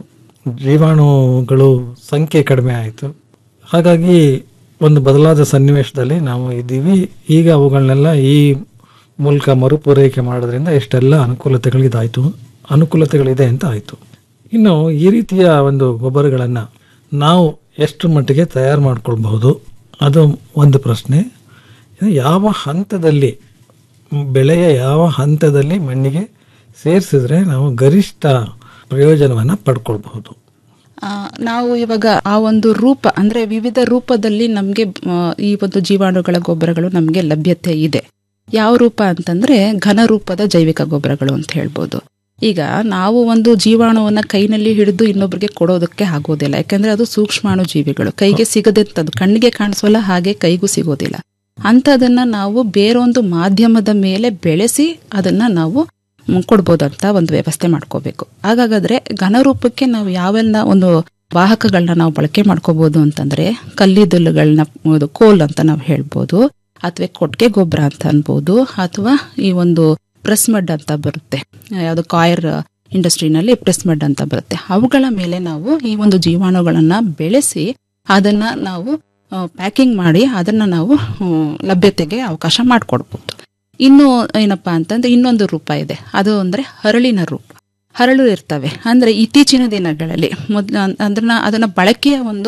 ಜೀವಾಣುಗಳು ಸಂಖ್ಯೆ ಕಡಿಮೆ ಆಯಿತು ಹಾಗಾಗಿ ಒಂದು ಬದಲಾದ ಸನ್ನಿವೇಶದಲ್ಲಿ ನಾವು ಇದ್ದೀವಿ ಈಗ ಅವುಗಳನ್ನೆಲ್ಲ ಈ ಮೂಲಕ ಮರುಪೂರೈಕೆ ಮಾಡೋದ್ರಿಂದ ಇಷ್ಟೆಲ್ಲ ಅನುಕೂಲತೆಗಳಿದಾಯಿತು ಅನುಕೂಲತೆಗಳಿದೆ ಅಂತ ಆಯಿತು ಇನ್ನು ಈ ರೀತಿಯ ಒಂದು ಗೊಬ್ಬರಗಳನ್ನು ನಾವು ಎಷ್ಟು ಮಟ್ಟಿಗೆ ತಯಾರು ಮಾಡ್ಕೊಳ್ಬಹುದು ಅದು ಒಂದು ಪ್ರಶ್ನೆ ಇನ್ನು ಯಾವ ಹಂತದಲ್ಲಿ ಬೆಳೆಯ ಯಾವ ಹಂತದಲ್ಲಿ ಮಣ್ಣಿಗೆ ಸೇರಿಸಿದ್ರೆ ನಾವು ಗರಿಷ್ಠ ಪ್ರಯೋಜನವನ್ನು ಪಡ್ಕೊಳ್ಬಹುದು ಆ, ನಾವು ಇವಾಗ ಆ ಒಂದು ರೂಪ ಅಂದ್ರೆ ವಿವಿಧ ರೂಪದಲ್ಲಿ ನಮಗೆ ಈ ಒಂದು ಜೀವಾಣುಗಳ ಗೊಬ್ಬರಗಳು ನಮಗೆ ಲಭ್ಯತೆ ಇದೆ ಯಾವ ರೂಪ ಅಂತಂದ್ರೆ ಘನ ರೂಪದ ಜೈವಿಕ ಗೊಬ್ಬರಗಳು ಅಂತ ಹೇಳ್ಬೋದು ಈಗ ನಾವು ಒಂದು ಜೀವಾಣುವನ್ನ ಕೈನಲ್ಲಿ ಹಿಡಿದು ಇನ್ನೊಬ್ಬರಿಗೆ ಕೊಡೋದಕ್ಕೆ ಆಗೋದಿಲ್ಲ ಯಾಕಂದ್ರೆ ಅದು ಸೂಕ್ಷ್ಮಾಣು ಜೀವಿಗಳು ಕೈಗೆ ಸಿಗದಂತದ್ದು ಕಣ್ಣಿಗೆ ಕಾಣಿಸೋಲ್ಲ ಹಾಗೆ ಕೈಗೂ ಸಿಗೋದಿಲ್ಲ ಅಂಥದನ್ನ ನಾವು ಬೇರೊಂದು ಮಾಧ್ಯಮದ ಮೇಲೆ ಬೆಳೆಸಿ ಅದನ್ನ ನಾವು ಮ್, ಕೊಡ್ಬೋದಂತ ಒಂದು ವ್ಯವಸ್ಥೆ ಮಾಡ್ಕೋಬೇಕು ಹಾಗಾಗಾದ್ರೆ ಘನರೂಪಕ್ಕೆ ನಾವು ಯಾವೆಲ್ಲ ಒಂದು ವಾಹಕಗಳನ್ನ ನಾವು ಬಳಕೆ ಮಾಡ್ಕೋಬಹುದು ಅಂತಂದ್ರೆ ಕಲ್ಲಿದ್ದಲುಗಳನ್ನ ಒಂದು ಕೋಲ್ ಅಂತ ನಾವು ಹೇಳ್ಬೋದು ಅಥವಾ ಕೊಟ್ಟಿಗೆ ಗೊಬ್ಬರ ಅಂತ ಅನ್ಬೋದು ಅಥವಾ ಈ ಒಂದು ಪ್ರೆಸ್ ಮಡ್ ಅಂತ ಬರುತ್ತೆ ಯಾವುದು ಕಾಯರ್ ಇಂಡಸ್ಟ್ರಿನಲ್ಲಿ ಪ್ರೆಸ್ ಮಡ್ ಅಂತ ಬರುತ್ತೆ ಅವುಗಳ ಮೇಲೆ ನಾವು ಈ ಒಂದು ಜೀವಾಣುಗಳನ್ನ ಬೆಳೆಸಿ ಅದನ್ನ ನಾವು ಪ್ಯಾಕಿಂಗ್ ಮಾಡಿ ಅದನ್ನ ನಾವು ಹ್ಮ್, ಲಭ್ಯತೆಗೆ ಅವಕಾಶ ಮಾಡಿಕೊಡ್ಬೋದು ಇನ್ನು ಏನಪ್ಪಾ ಅಂತಂದ್ರೆ ಇನ್ನೊಂದು ರೂಪ ಇದೆ ಅದು ಅಂದ್ರೆ ಹರಳಿನ ರೂಪ ಹರಳು ಇರ್ತವೆ ಅಂದ್ರೆ ಇತ್ತೀಚಿನ ದಿನಗಳಲ್ಲಿ ಮೊದ್ಲು ಅನ್- ಅದನ್ನ ಅದನ್ನ ಬಳಕೆಯ ಒಂದು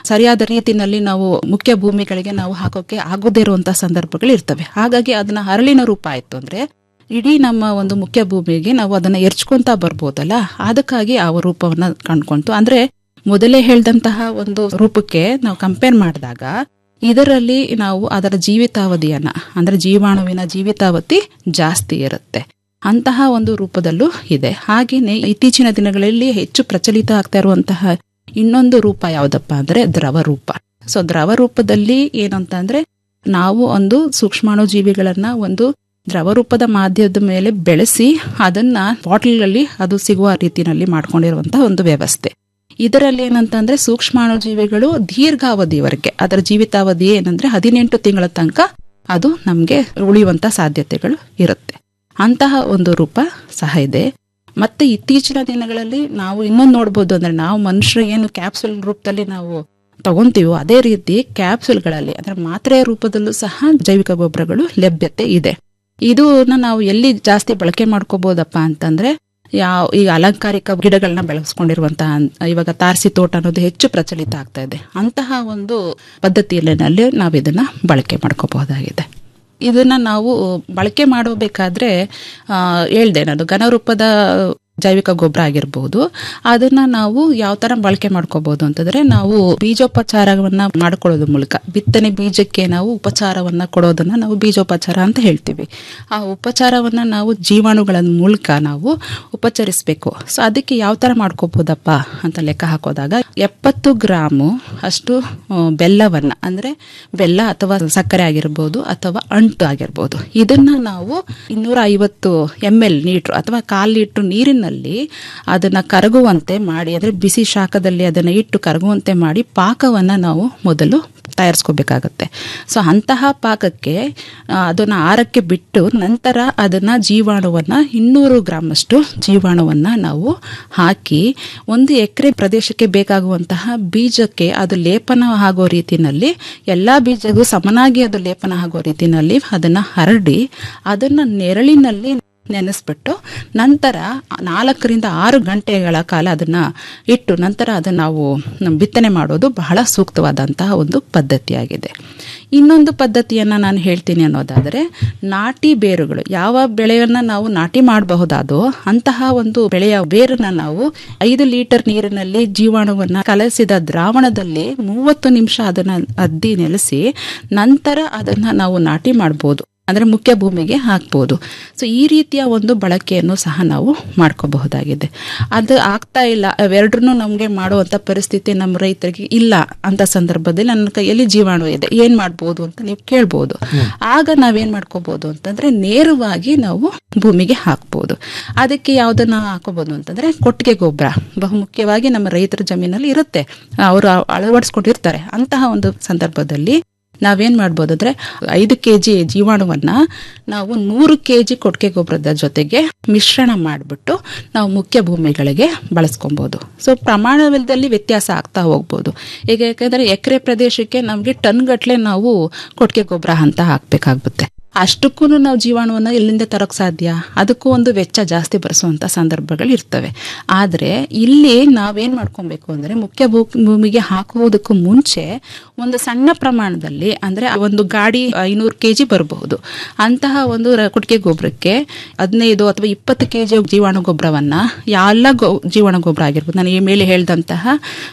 ಸರಿಯಾದ ರೀತಿನಲ್ಲಿ ನಾವು ಮುಖ್ಯ ಭೂಮಿಗಳಿಗೆ ನಾವು ಹಾಕೋಕೆ ಆಗದೇ ಇರುವಂತಹ ಸಂದರ್ಭಗಳು ಇರ್ತವೆ ಹಾಗಾಗಿ ಅದನ್ನ ಹರಳಿನ ರೂಪ ಆಯ್ತು ಅಂದ್ರೆ ಇಡೀ ನಮ್ಮ ಒಂದು ಮುಖ್ಯ ಭೂಮಿಗೆ ನಾವು ಅದನ್ನ ಎರ್ಚ್ಕೊಂತ ಬರ್ಬೋದಲ್ಲ ಅದಕ್ಕಾಗಿ ಆ ರೂಪವನ್ನ ಕಂಡ್ಕೊಂತು ಅಂದ್ರೆ ಮೊದಲೇ ಹೇಳ್ದಂತಹ ಒಂದು ರೂಪಕ್ಕೆ ನಾವು ಕಂಪೇರ್ ಮಾಡಿದಾಗ ಇದರಲ್ಲಿ ನಾವು ಅದರ ಜೀವಿತಾವಧಿಯನ್ನ ಅಂದ್ರೆ ಜೀವಾಣುವಿನ ಜೀವಿತಾವಧಿ ಜಾಸ್ತಿ ಇರುತ್ತೆ ಅಂತಹ ಒಂದು ರೂಪದಲ್ಲೂ ಇದೆ ಹಾಗೇನೆ ಇತ್ತೀಚಿನ ದಿನಗಳಲ್ಲಿ ಹೆಚ್ಚು ಪ್ರಚಲಿತ ಆಗ್ತಾ ಇರುವಂತಹ ಇನ್ನೊಂದು ರೂಪ ಯಾವ್ದಪ್ಪ ಅಂದ್ರೆ ದ್ರವ ರೂಪ ಸೊ ದ್ರವ ರೂಪದಲ್ಲಿ ಏನು ಅಂತ ಅಂದ್ರೆ ನಾವು ಒಂದು ಸೂಕ್ಷ್ಮಾಣು ಜೀವಿಗಳನ್ನ ಒಂದು ದ್ರವ ರೂಪದ ಮಾಧ್ಯಮದ ಮೇಲೆ ಬೆಳೆಸಿ ಅದನ್ನ ಬಾಟಲ್ಗಳಲ್ಲಿ ಅದು ಸಿಗುವ ರೀತಿಯಲ್ಲಿ ಮಾಡ್ಕೊಂಡಿರುವಂತಹ ಒಂದು ವ್ಯವಸ್ಥೆ ಇದರಲ್ಲಿ ಏನಂತಂದ್ರೆ ಸೂಕ್ಷ್ಮಾಣು ಜೀವಿಗಳು ದೀರ್ಘಾವಧಿವರೆಗೆ ಅದರ ಜೀವಿತಾವಧಿ ಏನಂದ್ರೆ ಹದಿನೆಂಟು ತಿಂಗಳ ತನಕ ಅದು ನಮಗೆ ಉಳಿಯುವಂತ ಸಾಧ್ಯತೆಗಳು ಇರುತ್ತೆ ಅಂತಹ ಒಂದು ರೂಪ ಸಹ ಇದೆ ಮತ್ತೆ ಇತ್ತೀಚಿನ ದಿನಗಳಲ್ಲಿ ನಾವು ಇನ್ನೊಂದು ನೋಡ್ಬೋದು ಅಂದ್ರೆ ನಾವು ಮನುಷ್ಯರು ಏನು ಕ್ಯಾಪ್ಸುಲ್ ರೂಪದಲ್ಲಿ ನಾವು ತಗೊಂತೀವೋ ಅದೇ ರೀತಿ ಕ್ಯಾಪ್ಸುಲ್ಗಳಲ್ಲಿ ಅಂದ್ರೆ ಮಾತ್ರೆಯ ರೂಪದಲ್ಲೂ ಸಹ ಜೈವಿಕ ಗೊಬ್ಬರಗಳು ಲಭ್ಯತೆ ಇದೆ ಇದನ್ನ ನಾವು ಎಲ್ಲಿ ಜಾಸ್ತಿ ಬಳಕೆ ಮಾಡ್ಕೋಬಹುದಪ್ಪ ಅಂತಂದ್ರೆ ಯಾವ ಈಗ ಅಲಂಕಾರಿಕ ಗಿಡಗಳನ್ನ ಬೆಳೆಸ್ಕೊಂಡಿರುವಂತಹ ಇವಾಗ ತಾರಸಿ ತೋಟ ಅನ್ನೋದು ಹೆಚ್ಚು ಪ್ರಚಲಿತ ಆಗ್ತಾ ಇದೆ ಅಂತಹ ಒಂದು ಪದ್ಧತಿಯಲ್ಲಿ ನಾವು ಇದನ್ನ ಬಳಕೆ ಮಾಡ್ಕೋಬಹುದಾಗಿದೆ ಇದನ್ನ ನಾವು ಬಳಕೆ ಮಾಡಬೇಕಾದ್ರೆ ಆ ಹೇಳ್ದೆ ನಾನು ಘನರೂಪದ ಜೈವಿಕ ಗೊಬ್ಬರ ಆಗಿರ್ಬೋದು ಅದನ್ನ ನಾವು ಯಾವ ತರ ಬಳಕೆ ಮಾಡ್ಕೋಬಹುದು ಅಂತಂದ್ರೆ ನಾವು ಬೀಜೋಪಚಾರವನ್ನ ಮಾಡ್ಕೊಳ್ಳೋದ್ರ ಮೂಲಕ ಬಿತ್ತನೆ ಬೀಜಕ್ಕೆ ನಾವು ಉಪಚಾರವನ್ನ ಕೊಡೋದನ್ನ ನಾವು ಬೀಜೋಪಚಾರ ಅಂತ ಹೇಳ್ತೀವಿ ಆ ಉಪಚಾರವನ್ನ ನಾವು ಜೀವಾಣುಗಳ ಮೂಲಕ ನಾವು ಉಪಚರಿಸಬೇಕು ಸೊ ಅದಕ್ಕೆ ಯಾವ ತರ ಮಾಡ್ಕೋಬಹುದಪ್ಪ ಅಂತ ಲೆಕ್ಕ ಹಾಕೋದಾಗ ಎಪ್ಪತ್ತು ಗ್ರಾಮು ಅಷ್ಟು ಬೆಲ್ಲವನ್ನ ಅಂದ್ರೆ ಬೆಲ್ಲ ಅಥವಾ ಸಕ್ಕರೆ ಆಗಿರ್ಬೋದು ಅಥವಾ ಅಂಟು ಆಗಿರ್ಬೋದು ಇದನ್ನ ನಾವು ಇನ್ನೂರ ಐವತ್ತು ಎಮ್ ಎಲ್ ನೀಟ್ರು ಅಥವಾ ಕಾಲ್ ಲೀಟ್ರ್ ನೀರಿನಲ್ಲಿ ಅದನ್ನ ಕರಗುವಂತೆ ಮಾಡಿ ಅಂದ್ರೆ ಬಿಸಿ ಶಾಖದಲ್ಲಿ ಅದನ್ನ ಇಟ್ಟು ಕರಗುವಂತೆ ಮಾಡಿ ಪಾಕವನ್ನ ನಾವು ಮೊದಲು ತಯಾರಿಸ್ಕೋಬೇಕಾಗತ್ತೆ ಸೊ ಅಂತಹ ಪಾಕಕ್ಕೆ ಅದನ್ನ ಆರಕ್ಕೆ ಬಿಟ್ಟು ನಂತರ ಅದನ್ನ ಜೀವಾಣುವನ್ನ ಇನ್ನೂರು ಗ್ರಾಮ್ ಅಷ್ಟು ಜೀವಾಣುವನ್ನ ನಾವು ಹಾಕಿ ಒಂದು ಎಕರೆ ಪ್ರದೇಶಕ್ಕೆ ಬೇಕಾಗುವಂತಹ ಬೀಜಕ್ಕೆ ಅದು ಲೇಪನ ಆಗೋ ರೀತಿನಲ್ಲಿ ಎಲ್ಲಾ ಬೀಜಗೂ ಸಮನಾಗಿ ಅದು ಲೇಪನ ಆಗೋ ರೀತಿನಲ್ಲಿ ಅದನ್ನ ಹರಡಿ ಅದನ್ನ ನೆರಳಿನಲ್ಲಿ ನೆನೆಸ್ಬಿಟ್ಟು ನಂತರ ನಾಲ್ಕರಿಂದ ಆರು ಗಂಟೆಗಳ ಕಾಲ ಅದನ್ನ ಇಟ್ಟು ನಂತರ ಅದನ್ನ ನಾವು ಬಿತ್ತನೆ ಮಾಡೋದು ಬಹಳ ಸೂಕ್ತವಾದಂತಹ ಒಂದು ಪದ್ಧತಿಯಾಗಿದೆ ಇನ್ನೊಂದು ಪದ್ಧತಿಯನ್ನ ನಾನು ಹೇಳ್ತೀನಿ ಅನ್ನೋದಾದರೆ ನಾಟಿ ಬೇರುಗಳು ಯಾವ ಬೆಳೆಯನ್ನ ನಾವು ನಾಟಿ ಮಾಡಬಹುದಾದೋ ಅಂತಹ ಒಂದು ಬೆಳೆಯ ಬೇರನ್ನ ನಾವು ಐದು ಲೀಟರ್ ನೀರಿನಲ್ಲಿ ಜೀವಾಣುವನ್ನ ಕಲಸಿದ ದ್ರಾವಣದಲ್ಲಿ ಮೂವತ್ತು ನಿಮಿಷ ಅದನ್ನ ಅದ್ದಿ ನೆಲೆಸಿ ನಂತರ ಅದನ್ನ ನಾವು ನಾಟಿ ಮಾಡಬಹುದು ಅಂದ್ರೆ ಮುಖ್ಯ ಭೂಮಿಗೆ ಹಾಕ್ಬೋದು ಸೊ ಈ ರೀತಿಯ ಒಂದು ಬಳಕೆಯನ್ನು ಸಹ ನಾವು ಮಾಡ್ಕೋಬಹುದಾಗಿದೆ ಅದು ಆಗ್ತಾ ಇಲ್ಲ ಅವೆರಡನ್ನೂ ನಮಗೆ ಮಾಡುವಂತ ಪರಿಸ್ಥಿತಿ ನಮ್ಮ ರೈತರಿಗೆ ಇಲ್ಲ ಅಂತ ಸಂದರ್ಭದಲ್ಲಿ ನನ್ನ ಕೈಯಲ್ಲಿ ಜೀವಾಣು ಇದೆ ಏನ್ ಮಾಡ್ಬೋದು ಅಂತ ನೀವು ಕೇಳ್ಬೋದು ಆಗ ನಾವೇನ್ ಮಾಡ್ಕೋಬಹುದು ಅಂತಂದ್ರೆ ನೇರವಾಗಿ ನಾವು ಭೂಮಿಗೆ ಹಾಕ್ಬೋದು ಅದಕ್ಕೆ ಯಾವ್ದನ್ನ ಹಾಕೋಬಹುದು ಅಂತಂದ್ರೆ ಕೊಟ್ಟಿಗೆ ಗೊಬ್ಬರ ಬಹುಮುಖ್ಯವಾಗಿ ನಮ್ಮ ರೈತರ ಜಮೀನಲ್ಲಿ ಇರುತ್ತೆ ಅವರು ಅಳವಡಿಸ್ಕೊಂಡಿರ್ತಾರೆ ಅಂತಹ ಒಂದು ಸಂದರ್ಭದಲ್ಲಿ ನಾವೇನ್ ಮಾಡ್ಬೋದು ಅಂದ್ರೆ ಐದು ಕೆ ಜಿ ಜೀವಾಣುವನ್ನ ನಾವು ನೂರು ಕೆ ಜಿ ಕೊಟ್ಟಿಗೆ ಗೊಬ್ಬರದ ಜೊತೆಗೆ ಮಿಶ್ರಣ ಮಾಡಿಬಿಟ್ಟು ನಾವು ಮುಖ್ಯ ಭೂಮಿಗಳಿಗೆ ಬಳಸ್ಕೊಬಹುದು ಸೊ ಪ್ರಮಾಣದಲ್ಲಿ ವ್ಯತ್ಯಾಸ ಆಗ್ತಾ ಹೋಗ್ಬೋದು ಈಗ ಯಾಕಂದ್ರೆ ಎಕರೆ ಪ್ರದೇಶಕ್ಕೆ ನಮಗೆ ಟನ್ ಗಟ್ಲೆ ನಾವು ಕೊಟ್ಟಿಗೆ ಗೊಬ್ಬರ ಅಂತ ಹಾಕ್ಬೇಕಾಗುತ್ತೆ ಅಷ್ಟಕ್ಕೂ ನಾವು ಜೀವಾಣುವನ್ನ ಎಲ್ಲಿಂದ ತರಕ್ ಸಾಧ್ಯ ಅದಕ್ಕೂ ಒಂದು ವೆಚ್ಚ ಜಾಸ್ತಿ ಬರೆಸುವಂತ ಸಂದರ್ಭಗಳು ಇರ್ತವೆ ಆದ್ರೆ ಇಲ್ಲಿ ನಾವೇನ್ ಮಾಡ್ಕೊಬೇಕು ಅಂದ್ರೆ ಮುಖ್ಯ ಭೂ ಭೂಮಿಗೆ ಹಾಕುವುದಕ್ಕೂ ಮುಂಚೆ ಒಂದು ಸಣ್ಣ ಪ್ರಮಾಣದಲ್ಲಿ ಅಂದ್ರೆ ಒಂದು ಗಾಡಿ ಐನೂರು ಕೆಜಿ ಬರಬಹುದು ಅಂತಹ ಒಂದು ಕುಟಿಕೆ ಗೊಬ್ಬರಕ್ಕೆ ಹದಿನೈದು ಅಥವಾ ಇಪ್ಪತ್ತು ಕೆಜಿ ಜೀವಾಣು ಗೊಬ್ಬರವನ್ನ ಎಲ್ಲ ಗೊ ಜೀವಾಣು ಗೊಬ್ಬರ ಆಗಿರ್ಬೋದು ನಾನು ಈ ಮೇಲೆ ಹೇಳಿದಂತಹ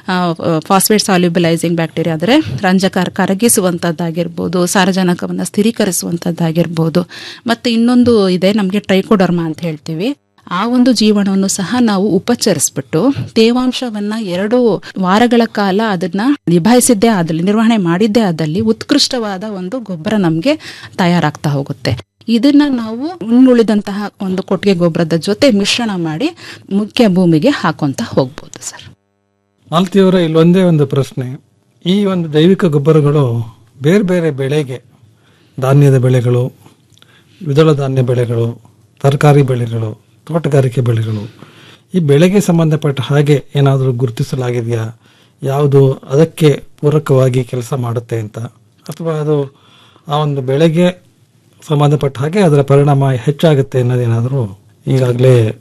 ಫಾಸ್ಫೇಟ್ ಸಾಲ್ಯುಬಲೈಸಿಂಗ್ ಬ್ಯಾಕ್ಟೀರಿಯಾ ಅಂದ್ರೆ ರಂಜಕ ಕರಗಿಸುವಂತದ್ದಾಗಿರ್ಬೋದು ಸಾರಜನಕವನ್ನು ಸ್ಥಿರೀಕರಿಸುವಂತದ್ದಾಗಿರ್ಬೋದು ಮತ್ತೆ ಇನ್ನೊಂದು ಇದೆ ನಮಗೆ ಟ್ರೈಕೋಡರ್ಮಾ ಅಂತ ಹೇಳ್ತೀವಿ ಆ ಒಂದು ಜೀವನವನ್ನು ಸಹ ನಾವು ಉಪಚರಿಸ್ಬಿಟ್ಟು ತೇವಾಂಶವನ್ನ ಎರಡು ವಾರಗಳ ಕಾಲ ಅದನ್ನ ನಿಭಾಯಿಸಿದ್ದೇ ಆದಲ್ಲಿ ನಿರ್ವಹಣೆ ಮಾಡಿದ್ದೇ ಆದಲ್ಲಿ ಉತ್ಕೃಷ್ಟವಾದ ಒಂದು ಗೊಬ್ಬರ ನಮಗೆ ತಯಾರಾಗ್ತಾ ಹೋಗುತ್ತೆ ಇದನ್ನ ನಾವು ಉಣ್ಣುಳಿದಂತಹ ಒಂದು ಕೊಟ್ಟಿಗೆ ಗೊಬ್ಬರದ ಜೊತೆ ಮಿಶ್ರಣ ಮಾಡಿ ಮುಖ್ಯ ಭೂಮಿಗೆ ಹಾಕೊಂತ ಹೋಗ್ಬೋದು ಸರ್ ಮಾಲತಿಯವರ ಇಲ್ಲೊಂದೇ ಒಂದು ಪ್ರಶ್ನೆ ಈ ಒಂದು ಜೈವಿಕ ಗೊಬ್ಬರಗಳು ಬೇರೆ ಬೇರೆ ಬೆಳೆಗೆ ಧಾನ್ಯದ ಬೆಳೆಗಳು ದ್ವಿದಳ ಧಾನ್ಯ ಬೆಳೆಗಳು ತರಕಾರಿ ಬೆಳೆಗಳು ತೋಟಗಾರಿಕೆ ಬೆಳೆಗಳು ಈ ಬೆಳೆಗೆ ಸಂಬಂಧಪಟ್ಟ ಹಾಗೆ ಏನಾದರೂ ಗುರುತಿಸಲಾಗಿದೆಯಾ ಯಾವುದು ಅದಕ್ಕೆ ಪೂರಕವಾಗಿ ಕೆಲಸ ಮಾಡುತ್ತೆ ಅಂತ ಅಥವಾ ಅದು ಆ ಒಂದು ಬೆಳೆಗೆ ಸಂಬಂಧಪಟ್ಟ ಹಾಗೆ ಅದರ ಪರಿಣಾಮ ಹೆಚ್ಚಾಗುತ್ತೆ ಅನ್ನೋದೇನಾದರೂ ಈಗಾಗಲೇ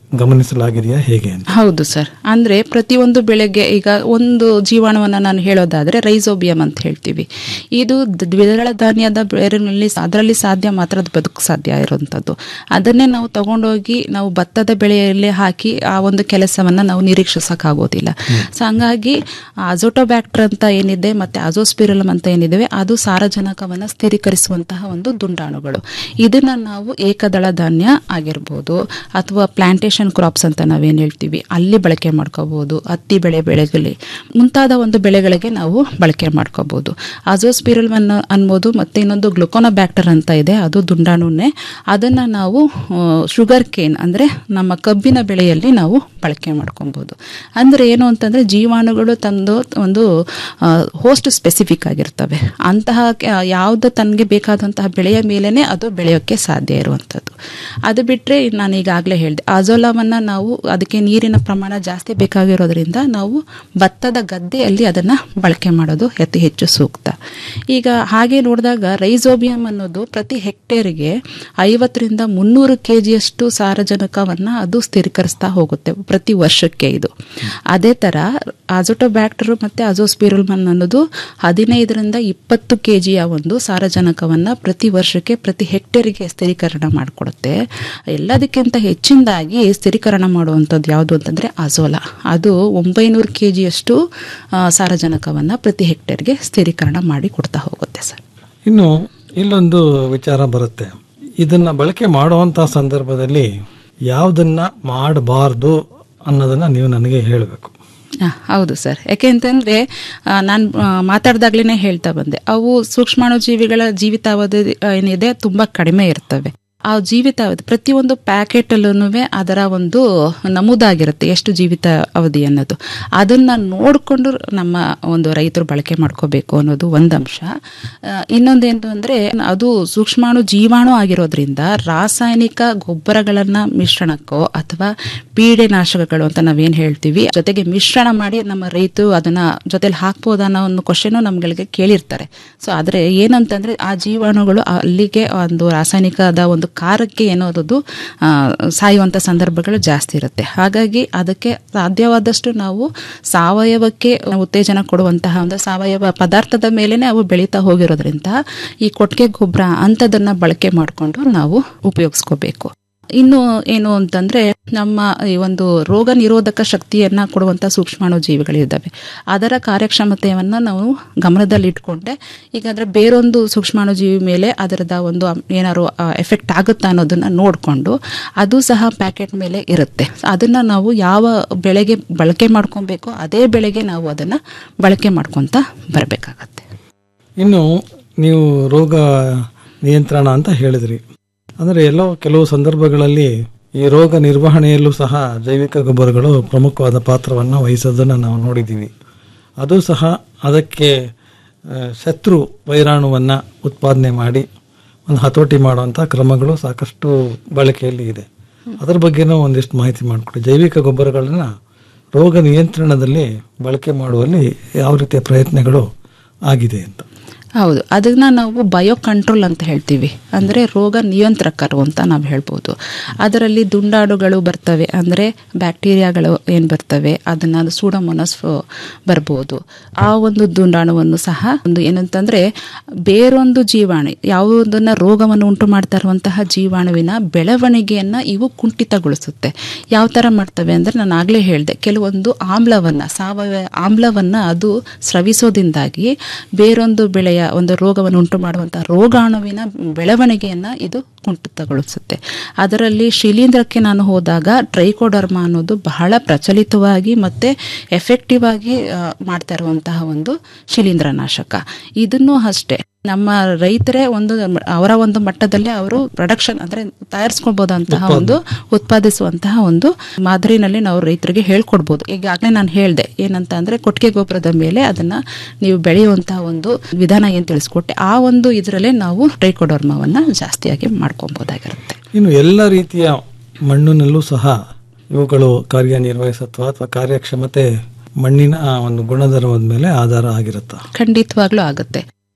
ಗಮನಿಸಲಾಗಿದೆಯಾ ಹೇಗೆ ಅಂತ ಹೌದು ಸರ್ ಅಂದ್ರೆ ಪ್ರತಿಯೊಂದು ಬೆಳೆಗೆ ಈಗ ಒಂದು ಜೀವಾಣುವನ್ನ ನಾನು ಹೇಳೋದಾದ್ರೆ ರೈಸೋಬಿಯಂ ಅಂತ ಹೇಳ್ತೀವಿ ಇದು ದ- ದ್ವಿದಳ ಧಾನ್ಯದ ಬೇರಿನಲ್ಲಿ ಅದರಲ್ಲಿ ಸಾಧ್ಯ ಮಾತ್ರ ಅದು ಬದುಕು ಸಾಧ್ಯ ಇರುವಂಥದ್ದು ಅದನ್ನೇ ನಾವು ತಗೊಂಡೋಗಿ ನಾವು ಭತ್ತದ ಬೆಳೆಯಲ್ಲಿ ಹಾಕಿ ಆ ಒಂದು ಕೆಲಸವನ್ನ ನಾವು ನಿರೀಕ್ಷಿಸಕ್ಕಾಗೋದಿಲ್ಲ ಸೊ ಹಂಗಾಗಿ ಅಜೋಟೋಬ್ಯಾಕ್ಟರ್ ಅಂತ ಏನಿದೆ ಮತ್ತೆ ಅಜೋಸ್ಪಿರಲಮ್ ಅಂತ ಏನಿದೆ ಅದು ಸಾರಜನಕವನ್ನ ಸ್ಥಿರೀಕರಿಸುವಂತಹ ಒಂದು ದುಂಡಾಣುಗಳು ಇದನ್ನ ನಾವು ಏಕದಳ ಧಾನ್ಯ ಆಗಿರ್ಬೋದು ಅಥವಾ ಪ್ಲಾಂಟೇಶನ್ ಕ್ರಾಪ್ಸ್ ಅಂತ ನಾವೇನ್ ಹೇಳ್ತೀವಿ ಅಲ್ಲಿ ಬಳಕೆ ಮಾಡ್ಕೋಬಹುದು ಹತ್ತಿ ಬೆಳೆ ಬೆಳೆಗಲಿ ಮುಂತಾದ ಒಂದು ಬೆಳೆಗಳಿಗೆ ನಾವು ಬಳಕೆ ಮಾಡ್ಕೋಬಹುದು ಅಜೋಸ್ಪಿರಲ್ ಅನ್ನ ಅನ್ಬೋದು ಮತ್ತೆ ಇನ್ನೊಂದು ಗ್ಲುಕೋನೋಬ್ಯಾಕ್ಟರ್ ಅಂತ ಇದೆ ಅದು ದುಂಡಾಣುನೇ ಅದನ್ನ ನಾವು ಶುಗರ್ ಕೇನ್ ಅಂದ್ರೆ ನಮ್ಮ ಕಬ್ಬಿನ ಬೆಳೆಯಲ್ಲಿ ನಾವು ಬಳಕೆ ಮಾಡ್ಕೊಬಹುದು ಅಂದ್ರೆ ಏನು ಅಂತಂದ್ರೆ ಜೀವಾಣುಗಳು ತಂದು ಒಂದು ಹೋಸ್ಟ್ ಸ್ಪೆಸಿಫಿಕ್ ಆಗಿರ್ತವೆ ಅಂತಹ ಕ- ಯಾವ್ದು ತನಗೆ ಬೇಕಾದಂತಹ ಬೆಳೆಯ ಮೇಲೇನೆ ಅದು ಬೆಳೆಯೋಕ್ಕೆ ಸಾಧ್ಯ ಇರುವಂಥದ್ದು ಅದು ಬಿಟ್ಟರೆ ನಾನು ಈಗಾಗಲೇ ಹೇಳಿದೆ ಅಜೋಲಾವನ್ನ ನಾವು ಅದಕ್ಕೆ ನೀರಿನ ಪ್ರಮಾಣ ಜಾಸ್ತಿ ಬೇಕಾಗಿರೋದ್ರಿಂದ ನಾವು ಭತ್ತದ ಗದ್ದೆಯಲ್ಲಿ ಅದನ್ನು ಬಳಕೆ ಮಾಡೋದು ಅತಿ ಹೆಚ್ಚು ಸೂಕ್ತ ಈಗ ಹಾಗೆ ನೋಡಿದಾಗ ರೈಸೋಬಿಯಂ ಅನ್ನೋದು ಪ್ರತಿ ಹೆಕ್ಟೇರಿಗೆ ಐವತ್ತರಿಂದ ಮುನ್ನೂರು ಕೆ ಜಿಯಷ್ಟು ಸಾರಜನಕವನ್ನು ಅದು ಸ್ಥಿರೀಕರಿಸ್ತಾ ಹೋಗುತ್ತೆ ಪ್ರತಿ ವರ್ಷಕ್ಕೆ ಇದು ಅದೇ ಥರ ಅಜೋಟೋಬ್ಯಾಕ್ಟರ್ ಮತ್ತು ಅಜೋಸ್ಪಿರುಲ್ಮನ್ ಅನ್ನೋದು ಹದಿನೈದರಿಂದ ಇಪ್ಪತ್ತು ಕೆ ಜಿಯ ಒಂದು ಸಾರಜನಕವನ್ನು ಪ್ರತಿ ವರ್ಷಕ್ಕೆ ಪ್ರತಿ ಹೆಕ್ಟೇರಿಗೆ ಸ್ಥಿರೀಕರಣ ಮಾಡಿಕೊಡುತ್ತೆ ಎಲ್ಲದಕ್ಕಿಂತ ಹೆಚ್ಚಿನದಾಗಿ ಸ್ಥಿರೀಕರಣ ಮಾಡುವಂಥದ್ದು ಯಾವುದು ಅಂತಂದರೆ ಅಜೋಲಾ ಅದು ಒಂಬೈನೂರು ಕೆ ಜಿಯಷ್ಟು ಸಾರಜನಕವನ್ನು ಪ್ರತಿ ಹೆಕ್ಟೇರ್ಗೆ ಸ್ಥಿರೀಕರಣ ಮಾಡಿ ಕೊಡ್ತಾ ಹೋಗುತ್ತೆ ಸರ್ ಇನ್ನು ಇಲ್ಲೊಂದು ವಿಚಾರ ಬರುತ್ತೆ ಇದನ್ನ ಬಳಕೆ ಮಾಡುವಂತ ಸಂದರ್ಭದಲ್ಲಿ ಯಾವುದನ್ನ ಮಾಡಬಾರ್ದು ಅನ್ನೋದನ್ನ ನೀವು ನನಗೆ ಹೇಳಬೇಕು ಆ, ಹೌದು ಸರ್ ಯಾಕೆಂತಂದ್ರೆ ನಾನು ಮಾತಾಡ್ದಾಗ್ಲೇ ಹೇಳ್ತಾ ಬಂದೆ ಅವು ಸೂಕ್ಷ್ಮಾಣುಜೀವಿಗಳ ಜೀವಿತಾವಧಿ ಆ, ಏನಿದೆ ತುಂಬಾ ಕಡಿಮೆ ಇರ್ತವೆ ಆ ಜೀವಿತಾವಧಿ ಪ್ರತಿಯೊಂದು ಪ್ಯಾಕೆಟಲ್ಲೂ ಅದರ ಒಂದು ನಮೂದಾಗಿರುತ್ತೆ ಎಷ್ಟು ಜೀವಿತ ಅವಧಿ ಅನ್ನೋದು ಅದನ್ನ ನೋಡಿಕೊಂಡು ನಮ್ಮ ಒಂದು ರೈತರು ಬಳಕೆ ಮಾಡ್ಕೋಬೇಕು ಅನ್ನೋದು ಒಂದು ಅಂಶ ಆ, ಇನ್ನೊಂದೇನು ಅಂದರೆ ಅದು ಸೂಕ್ಷ್ಮಾಣು ಜೀವಾಣು ಆಗಿರೋದ್ರಿಂದ ರಾಸಾಯನಿಕ ಗೊಬ್ಬರಗಳನ್ನ ಮಿಶ್ರಣಕ್ಕೋ ಅಥವಾ ಪೀಡೆನಾಶಕಗಳು ಅಂತ ನಾವೇನು ಹೇಳ್ತೀವಿ ಜೊತೆಗೆ ಮಿಶ್ರಣ ಮಾಡಿ ನಮ್ಮ ರೈತರು ಅದನ್ನ ಜೊತೆಲಿ ಹಾಕ್ಬೋದಾ ಅನ್ನೋ ಒಂದು ಕ್ವಶನು ನಮ್ಗಳಿಗೆ ಕೇಳಿರ್ತಾರೆ ಸೊ ಆದರೆ ಏನಂತಂದ್ರೆ ಆ ಜೀವಾಣುಗಳು ಅಲ್ಲಿಗೆ ಒಂದು ರಾಸಾಯನಿಕದ ಒಂದು ಕಾರಕ್ಕೆ ಏನೋದು ಆ, ಸಾಯುವಂಥ ಸಂದರ್ಭಗಳು ಜಾಸ್ತಿ ಇರುತ್ತೆ ಹಾಗಾಗಿ ಅದಕ್ಕೆ ಸಾಧ್ಯವಾದಷ್ಟು ನಾವು ಸಾವಯವಕ್ಕೆ ಉತ್ತೇಜನ ಕೊಡುವಂತಹ ಒಂದು ಸಾವಯವ ಪದಾರ್ಥದ ಮೇಲೇನೆ ಅವು ಬೆಳೀತಾ ಹೋಗಿರೋದ್ರಿಂದ ಈ ಕೊಟ್ಟಿಗೆ ಗೊಬ್ಬರ ಅಂಥದನ್ನ ಬಳಕೆ ಮಾಡಿಕೊಂಡು ನಾವು ಉಪಯೋಗಿಸ್ಕೋಬೇಕು ಇನ್ನು ಏನು ಅಂತಂದ್ರೆ ನಮ್ಮ ಈ ಒಂದು ರೋಗ ನಿರೋಧಕ ಶಕ್ತಿಯನ್ನ ಕೊಡುವಂತ ಸೂಕ್ಷ್ಮಾಣು ಜೀವಿಗಳಿದ್ದಾವೆ ಅದರ ಕಾರ್ಯಕ್ಷಮತೆಯನ್ನ ನಾವು ಗಮನದಲ್ಲಿಟ್ಕೊಂಡೆ ಈಗ ಅಂದ್ರೆ ಬೇರೊಂದು ಸೂಕ್ಷ್ಮಾಣು ಜೀವಿ ಮೇಲೆ ಅದರದ ಒಂದು ಅಂ- ಏನಾದ್ರು ಎಫೆಕ್ಟ್ ಆಗುತ್ತಾ ಅನ್ನೋದನ್ನ ನೋಡಿಕೊಂಡು ಅದು ಸಹ ಪ್ಯಾಕೆಟ್ ಮೇಲೆ ಇರುತ್ತೆ ಅದನ್ನ ನಾವು ಯಾವ ಬೆಳೆಗೆ ಬಳಕೆ ಮಾಡ್ಕೊಬೇಕು ಅದೇ ಬೆಳೆಗೆ ನಾವು ಅದನ್ನ ಬಳಕೆ ಮಾಡ್ಕೊತ ಬರಬೇಕಾಗತ್ತೆ ಇನ್ನು ನೀವು ರೋಗ ನಿಯಂತ್ರಣ ಅಂತ ಹೇಳಿದ್ರಿ ಅಂದರೆ ಎಲ್ಲೋ ಕೆಲವು ಸಂದರ್ಭಗಳಲ್ಲಿ ಈ ರೋಗ ನಿರ್ವಹಣೆಯಲ್ಲೂ ಸಹ ಜೈವಿಕ ಗೊಬ್ಬರಗಳು ಪ್ರಮುಖವಾದ ಪಾತ್ರವನ್ನು ವಹಿಸೋದನ್ನು ನಾವು ನೋಡಿದ್ದೀವಿ ಅದು ಸಹ ಅದಕ್ಕೆ ಆ, ಶತ್ರು ವೈರಾಣುವನ್ನು ಉತ್ಪಾದನೆ ಮಾಡಿ ಒಂದು ಹತೋಟಿ ಮಾಡುವಂಥ ಕ್ರಮಗಳು ಸಾಕಷ್ಟು ಬಳಕೆಯಲ್ಲಿ ಇದೆ ಅದರ ಬಗ್ಗೆನೂ ಒಂದಿಷ್ಟು ಮಾಹಿತಿ ಮಾಡಿಕೊಡಿ ಜೈವಿಕ ಗೊಬ್ಬರಗಳನ್ನು ರೋಗ ನಿಯಂತ್ರಣದಲ್ಲಿ ಬಳಕೆ ಮಾಡುವಲ್ಲಿ ಯಾವ ರೀತಿಯ ಪ್ರಯತ್ನಗಳು ಆಗಿದೆ ಅಂತ ಹೌದು ಅದನ್ನ ನಾವು ಬಯೋ ಕಂಟ್ರೋಲ್ ಅಂತ ಹೇಳ್ತೀವಿ ಅಂದರೆ ರೋಗ ನಿಯಂತ್ರಕರು ಅಂತ ನಾವು ಹೇಳ್ಬೋದು ಅದರಲ್ಲಿ ದುಂಡಾಡುಗಳು ಬರ್ತವೆ ಅಂದರೆ ಬ್ಯಾಕ್ಟೀರಿಯಾಗಳು ಏನು ಬರ್ತವೆ ಅದನ್ನ ಸೂಡಮೊನಸ್ ಬರ್ಬೋದು ಆ ಒಂದು ದುಂಡಾಣುವನ್ನು ಸಹ ಒಂದು ಏನಂತಂದ್ರೆ ಬೇರೊಂದು ಜೀವಾಣು ಯಾವುದನ್ನ ರೋಗವನ್ನು ಉಂಟು ಮಾಡ್ತಾ ಇರುವಂತಹ ಜೀವಾಣುವಿನ ಬೆಳವಣಿಗೆಯನ್ನ ಇವು ಕುಂಠಿತಗೊಳಿಸುತ್ತೆ ಯಾವ ಥರ ಮಾಡ್ತವೆ ಅಂದ್ರೆ ನಾನು ಆಗಲೇ ಹೇಳಿದೆ ಕೆಲವೊಂದು ಆಮ್ಲವನ್ನ ಸಾವಯವ ಆಮ್ಲವನ್ನ ಅದು ಸ್ರವಿಸೋದ್ರಿಂದಾಗಿ ಬೇರೊಂದು ಬೆಳೆಯ ಒಂದು ರೋಗವನ್ನು ಉಂಟು ಮಾಡುವಂತಹ ರೋಗಾಣುವಿನ ಬೆಳವಣಿಗೆಯನ್ನ ಇದು ಕುಂಠಿತಗೊಳಿಸುತ್ತೆ ಅದರಲ್ಲಿ ಶಿಲೀಂಧ್ರಕ್ಕೆ ನಾನು ಹೋದಾಗ ಟ್ರೈಕೋಡರ್ಮ ಅನ್ನೋದು ಬಹಳ ಪ್ರಚಲಿತವಾಗಿ ಮತ್ತೆ ಎಫೆಕ್ಟಿವ್ ಆಗಿ ಆ, ಮಾಡ್ತಾ ಇರುವಂತಹ ಒಂದು ಶಿಲೀಂಧ್ರನಾಶಕ ಇದನ್ನು ಅಷ್ಟೇ ನಮ್ಮ ರೈತರೇ ಒಂದು ಅವರ ಒಂದು ಮಟ್ಟದಲ್ಲಿ ಅವರು ಪ್ರೊಡಕ್ಷನ್ ಅಂದ್ರೆ ತಯಾರಿಸ್ಕೊಳ್ಬಹುದಂತಹ ಒಂದು ಉತ್ಪಾದಿಸುವಂತಹ ಒಂದು ಮಾದರಿನಲ್ಲಿ ನಾವು ರೈತರಿಗೆ ಹೇಳ್ಕೊಡ್ಬೋದು ಈಗಾಗಲೇ ನಾನು ಹೇಳಿದೆ ಏನಂತ ಅಂದ್ರೆ ಕೊಟ್ಟಿಗೆ ಗೊಬ್ಬರದ ಮೇಲೆ ಅದನ್ನ ನೀವು ಬೆಳೆಯುವಂತಹ ಒಂದು ವಿಧಾನ ಏನ್ ತಿಳಿಸ್ಕೊಟ್ಟೆ ಆ ಒಂದು ಇದರಲ್ಲೇ ನಾವು ಟ್ರೈಕೋಡರ್ಮವನ್ನ ಜಾಸ್ತಿಯಾಗಿ ಮಾಡ್ಕೊಬೋದಾಗಿರುತ್ತೆ ಇನ್ನು ಎಲ್ಲ ರೀತಿಯ ಮಣ್ಣಿನಲ್ಲೂ ಸಹ ಇವುಗಳು ಕಾರ್ಯನಿರ್ವಹಿಸತ್ವ ಅಥವಾ ಕಾರ್ಯಕ್ಷಮತೆ ಮಣ್ಣಿನ ಆ ಒಂದು ಗುಣಧರ್ಮದ ಮೇಲೆ ಆಧಾರ ಆಗಿರುತ್ತಾ ಖಂಡಿತವಾಗ್ಲೂ ಆಗುತ್ತೆ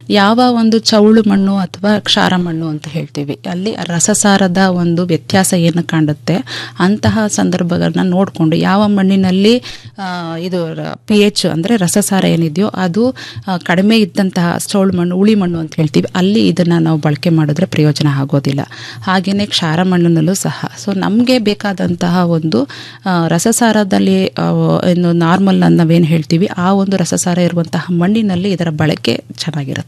ಯಾವ ಒಂದು ಚೌಳು ಮಣ್ಣು ಅಥವಾ ಕ್ಷಾರ ಮಣ್ಣು ಅಂತ ಹೇಳ್ತೀವಿ ಅಲ್ಲಿ ರಸಸಾರದ ಒಂದು ವ್ಯತ್ಯಾಸ ಏನು ಕಾಣುತ್ತೆ ಅಂತಹ ಸಂದರ್ಭಗಳನ್ನ ನೋಡಿಕೊಂಡು ಯಾವ ಮಣ್ಣಿನಲ್ಲಿ ಆ, ಇದು ಪಿ ಎಚ್ ಅಂದರೆ ರಸಸಾರ ಏನಿದೆಯೋ ಅದು ಆ, ಕಡಿಮೆ ಇದ್ದಂತಹ ಚೌಳು ಮಣ್ಣು ಉಳಿ ಮಣ್ಣು ಅಂತ ಹೇಳ್ತೀವಿ ಅಲ್ಲಿ ಇದನ್ನು ನಾವು ಬಳಕೆ ಮಾಡಿದ್ರೆ ಪ್ರಯೋಜನ ಆಗೋದಿಲ್ಲ ಹಾಗೆಯೇ ಕ್ಷಾರ ಮಣ್ಣಿನಲ್ಲೂ ಸಹ ಸೊ ನಮಗೆ ಬೇಕಾದಂತಹ ಒಂದು ಆ, ರಸಸಾರದಲ್ಲಿ ಆ, ಏನು ನಾರ್ಮಲ್ ನಾವೇನು ಹೇಳ್ತೀವಿ ಆ ಒಂದು ರಸಸಾರ ಇರುವಂತಹ ಮಣ್ಣಿನಲ್ಲಿ ಇದರ ಬಳಕೆ ಚೆನ್ನಾಗಿರುತ್ತೆ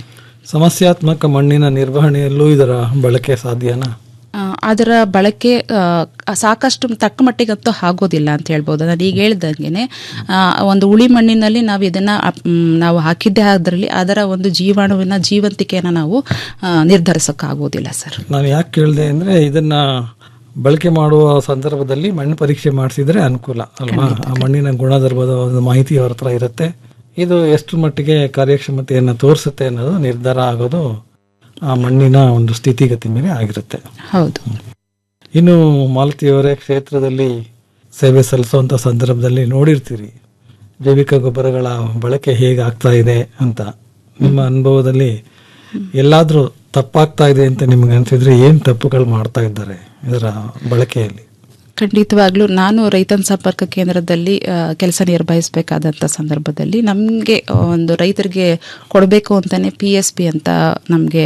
ಸಮಸ್ಯಾತ್ಮಕ ಮಣ್ಣಿನ ನಿರ್ವಹಣೆಯಲ್ಲೂ ಇದರ ಬಳಕೆ ಸಾಧ್ಯನಾ ಆ, ಅದರ ಬಳಕೆ ಆ, ಸಾಕಷ್ಟು ತಕ್ಕ ಮಟ್ಟಿಗಂತೂ ಆಗೋದಿಲ್ಲ ಅಂತ ಹೇಳ್ಬೋದು ನಾನು ಈಗ ಹೇಳ್ದಂಗೆ ಒಂದು ಉಳಿ ಮಣ್ಣಿನಲ್ಲಿ ನಾವು ಇದನ್ನು ನಾವು ಹಾಕಿದ್ದೇ ಅದರಲ್ಲಿ ಅದರ ಒಂದು ಜೀವಾಣುವಿನ ಜೀವಂತಿಕೆಯನ್ನು ನಾವು ಆ, ನಿರ್ಧರಿಸೋಕ್ಕಾಗೋದಿಲ್ಲ ಸರ್ ನಾನು ಯಾಕೆ ಕೇಳಿದೆ ಅಂದರೆ ಇದನ್ನ ಬಳಕೆ ಮಾಡುವ ಸಂದರ್ಭದಲ್ಲಿ ಮಣ್ಣು ಪರೀಕ್ಷೆ ಮಾಡಿಸಿದ್ರೆ ಅನುಕೂಲ ಅಲ್ವಾ ಆ ಮಣ್ಣಿನ ಗುಣಧರ್ಮದ ಒಂದು ಮಾಹಿತಿ ಅವ್ರ ಹತ್ರ ಇರುತ್ತೆ ಇದು ಎಷ್ಟು ಮಟ್ಟಿಗೆ ಕಾರ್ಯಕ್ಷಮತೆಯನ್ನು ತೋರಿಸುತ್ತೆ ಅನ್ನೋದು ನಿರ್ಧಾರ ಆಗೋದು ಆ ಮಣ್ಣಿನ ಒಂದು ಸ್ಥಿತಿಗತಿ ಮೇಲೆ ಆಗಿರುತ್ತೆ ಹೌದು ಇನ್ನು ಮಾಲತಿಯವರೇ ಕ್ಷೇತ್ರದಲ್ಲಿ ಸೇವೆ ಸಲ್ಲಿಸುವಂಥ ಸಂದರ್ಭದಲ್ಲಿ ನೋಡಿರ್ತೀರಿ ಜೈವಿಕ ಗೊಬ್ಬರಗಳ ಬಳಕೆ ಹೇಗೆ ಆಗ್ತಾ ಇದೆ ಅಂತ ನಿಮ್ಮ ಅನುಭವದಲ್ಲಿ ಎಲ್ಲಾದರೂ ತಪ್ಪಾಗ್ತಾ ಇದೆ ಅಂತ ನಿಮ್ಗೆ ಅನ್ಸಿದ್ರೆ ಏನು ತಪ್ಪುಗಳು ಮಾಡ್ತಾ ಇದ್ದಾರೆ ಇದರ ಬಳಕೆಯಲ್ಲಿ ಖಂಡಿತವಾಗ್ಲೂ ನಾನು ರೈತನ ಸಂಪರ್ಕ ಕೇಂದ್ರದಲ್ಲಿ ಕೆಲಸ ನಿರ್ವಹಿಸಬೇಕಾದಂಥ ಸಂದರ್ಭದಲ್ಲಿ ನಮಗೆ ಒಂದು ರೈತರಿಗೆ ಕೊಡಬೇಕು ಅಂತಲೇ ಪಿ ಎಸ್ ಪಿ ಅಂತ ನಮಗೆ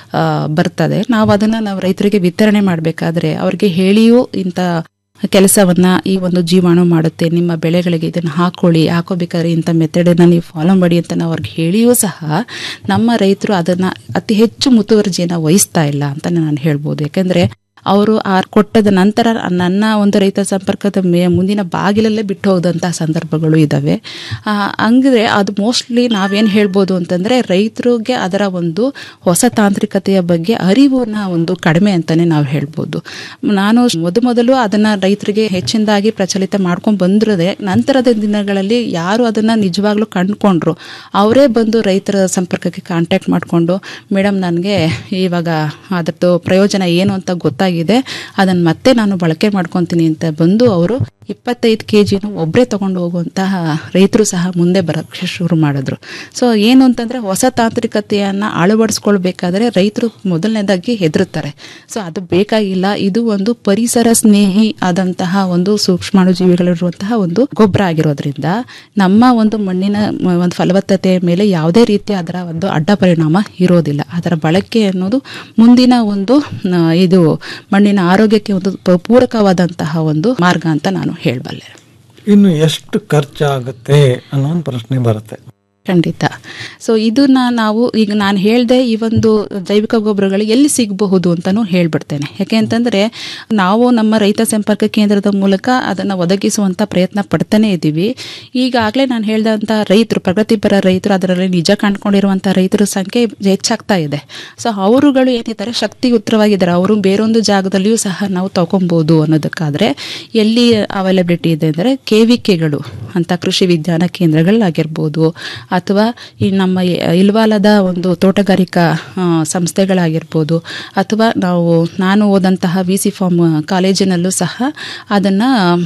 ಬರ್ತದೆ ನಾವು ಅದನ್ನು ನಾವು ರೈತರಿಗೆ ವಿತರಣೆ ಮಾಡಬೇಕಾದ್ರೆ ಅವ್ರಿಗೆ ಹೇಳಿಯೂ ಇಂಥ ಕೆಲಸವನ್ನ ಈ ಒಂದು ಜೀವಾಣು ಮಾಡುತ್ತೆ ನಿಮ್ಮ ಬೆಳೆಗಳಿಗೆ ಇದನ್ನು ಹಾಕೊಳ್ಳಿ ಹಾಕೋಬೇಕಾದ್ರೆ ಇಂಥ ಮೆಥಡನ್ನು ನೀವು ಫಾಲೋ ಮಾಡಿ ಅಂತ ನಾವು ಅವ್ರಿಗೆ ಹೇಳಿಯೂ ಸಹ ನಮ್ಮ ರೈತರು ಅದನ್ನು ಅತಿ ಹೆಚ್ಚು ಮುತುವರ್ಜಿಯನ್ನು ವಹಿಸ್ತಾ ಇಲ್ಲ ಅಂತ ನಾನು ಹೇಳ್ಬೋದು ಯಾಕಂದರೆ ಅವರು ಆ ಕೊಟ್ಟದ ನಂತರ ನನ್ನ ಒಂದು ರೈತ ಸಂಪರ್ಕದ ಮೇ ಮುಂದಿನ ಬಾಗಿಲಲ್ಲೇ ಬಿಟ್ಟು ಹೋದಂಥ ಸಂದರ್ಭಗಳು ಇದ್ದಾವೆ ಹಂಗಿದ್ರೆ ಅದು ಮೋಸ್ಟ್ಲಿ ನಾವೇನು ಹೇಳ್ಬೋದು ಅಂತಂದರೆ ರೈತರಿಗೆ ಅದರ ಒಂದು ಹೊಸ ತಾಂತ್ರಿಕತೆಯ ಬಗ್ಗೆ ಅರಿವನ್ನ ಒಂದು ಕಡಿಮೆ ಅಂತಲೇ ನಾವು ಹೇಳ್ಬೋದು ನಾನು ಮೊದ ಮೊದಲು ಅದನ್ನು ರೈತರಿಗೆ ಹೆಚ್ಚಿನದಾಗಿ ಪ್ರಚಲಿತ ಮಾಡ್ಕೊಂಡು ಬಂದಿರೋದೆ ನಂತರದ ದಿನಗಳಲ್ಲಿ ಯಾರು ಅದನ್ನು ನಿಜವಾಗ್ಲೂ ಕಂಡುಕೊಂಡ್ರು ಅವರೇ ಬಂದು ರೈತರ ಸಂಪರ್ಕಕ್ಕೆ ಕಾಂಟ್ಯಾಕ್ಟ್ ಮಾಡಿಕೊಂಡು ಮೇಡಮ್ ನನಗೆ ಇವಾಗ ಅದರದ್ದು ಪ್ರಯೋಜನ ಏನು ಅಂತ ಗೊತ್ತಾಗಿದೆ ಅದನ್ನು ಮತ್ತೆ ನಾನು ಬಳಕೆ ಮಾಡ್ಕೊತೀನಿ ಅಂತ ಬಂದು ಅವರು ಇಪ್ಪತ್ತೈದು ಕೆ ಜಿನ ಒಬ್ಬರೇ ತೊಗೊಂಡು ಹೋಗುವಂತಹ ರೈತರು ಸಹ ಮುಂದೆ ಬರೋಕ್ಕೆ ಶುರು ಮಾಡಿದ್ರು ಸೊ ಏನು ಅಂತಂದರೆ ಹೊಸ ತಾಂತ್ರಿಕತೆಯನ್ನು ಅಳವಡಿಸ್ಕೊಳ್ಬೇಕಾದ್ರೆ ರೈತರು ಮೊದಲನೇದಾಗಿ ಹೆದರುತ್ತಾರೆ ಸೊ ಅದು ಬೇಕಾಗಿಲ್ಲ ಇದು ಒಂದು ಪರಿಸರ ಸ್ನೇಹಿ ಆದಂತಹ ಒಂದು ಸೂಕ್ಷ್ಮಾಣುಜೀವಿಗಳಿರುವಂತಹ ಒಂದು ಗೊಬ್ಬರ ಆಗಿರೋದ್ರಿಂದ ನಮ್ಮ ಒಂದು ಮಣ್ಣಿನ ಮ- ಒಂದು ಫಲವತ್ತತೆಯ ಮೇಲೆ ಯಾವುದೇ ರೀತಿಯ ಅದರ ಒಂದು ಅಡ್ಡ ಪರಿಣಾಮ ಇರೋದಿಲ್ಲ ಅದರ ಬಳಕೆ ಅನ್ನೋದು ಮುಂದಿನ ಒಂದು ಆ, ಇದು ಮಣ್ಣಿನ ಆರೋಗ್ಯಕ್ಕೆ ಒಂದು ಪ- ಪೂರಕವಾದಂತಹ ಒಂದು ಮಾರ್ಗ ಅಂತ ನಾನು ಹೇಳಬಲ್ಲೆ ಇನ್ನು ಎಷ್ಟು ಖರ್ಚಾಗುತ್ತೆ ಅನ್ನೋ ಒಂದು ಪ್ರಶ್ನೆ ಬರುತ್ತೆ ಖಂಡಿತ ಸೊ ಇದನ್ನ ನಾವು ಈಗ ನಾನು ಹೇಳ್ದೆ ಈ ಒಂದು ಜೈವಿಕ ಗೊಬ್ಬರಗಳು ಎಲ್ಲಿ ಸಿಗಬಹುದು ಅಂತಲೂ ಹೇಳ್ಬಿಡ್ತೇನೆ ಯಾಕೆ ಅಂತಂದರೆ ನಾವು ನಮ್ಮ ರೈತ ಸಂಪರ್ಕ ಕೇಂದ್ರದ ಮೂಲಕ ಅದನ್ನು ಒದಗಿಸುವಂಥ ಪ್ರಯತ್ನ ಪಡ್ತಾನೆ ಇದ್ದೀವಿ ಈಗಾಗಲೇ ನಾನು ಹೇಳ್ದಂಥ ರೈತರು ಪ್ರಗತಿಪರ ರೈತರು ಅದರಲ್ಲಿ ನಿಜ ಕಂಡುಕೊಂಡಿರುವಂಥ ರೈತರ ಸಂಖ್ಯೆ ಹೆಚ್ಚಾಗ್ತಾ ಇದೆ ಸೊ ಅವರುಗಳು ಏನಿದ್ದಾರೆ ಶಕ್ತಿಯುತವಾಗಿದ್ದಾರೆ ಅವರು ಬೇರೊಂದು ಜಾಗದಲ್ಲಿಯೂ ಸಹ ನಾವು ತಗೊಬೋದು ಅನ್ನೋದಕ್ಕಾದರೆ ಎಲ್ಲಿ ಅವೈಲಬಿಲಿಟಿ ಇದೆ ಅಂದರೆ ಕೆ ವಿ ಕೆಗಳು ಅಂತ ಕೃಷಿ ವಿಜ್ಞಾನ ಕೇಂದ್ರಗಳಾಗಿರ್ಬೋದು ಅಥವಾ ಈ ನಮ್ಮ ಇ- ಇಲ್ವಾಲದ ಒಂದು ತೋಟಗಾರಿಕಾ ಆ, ಸಂಸ್ಥೆಗಳಾಗಿರ್ಬೋದು ಅಥವಾ ನಾವು ನಾನು ಓದಂತಹ ವಿ ಸಿ ಫಾರ್ಮ್ ಕಾಲೇಜಿನಲ್ಲೂ ಸಹ ಅದನ್ನು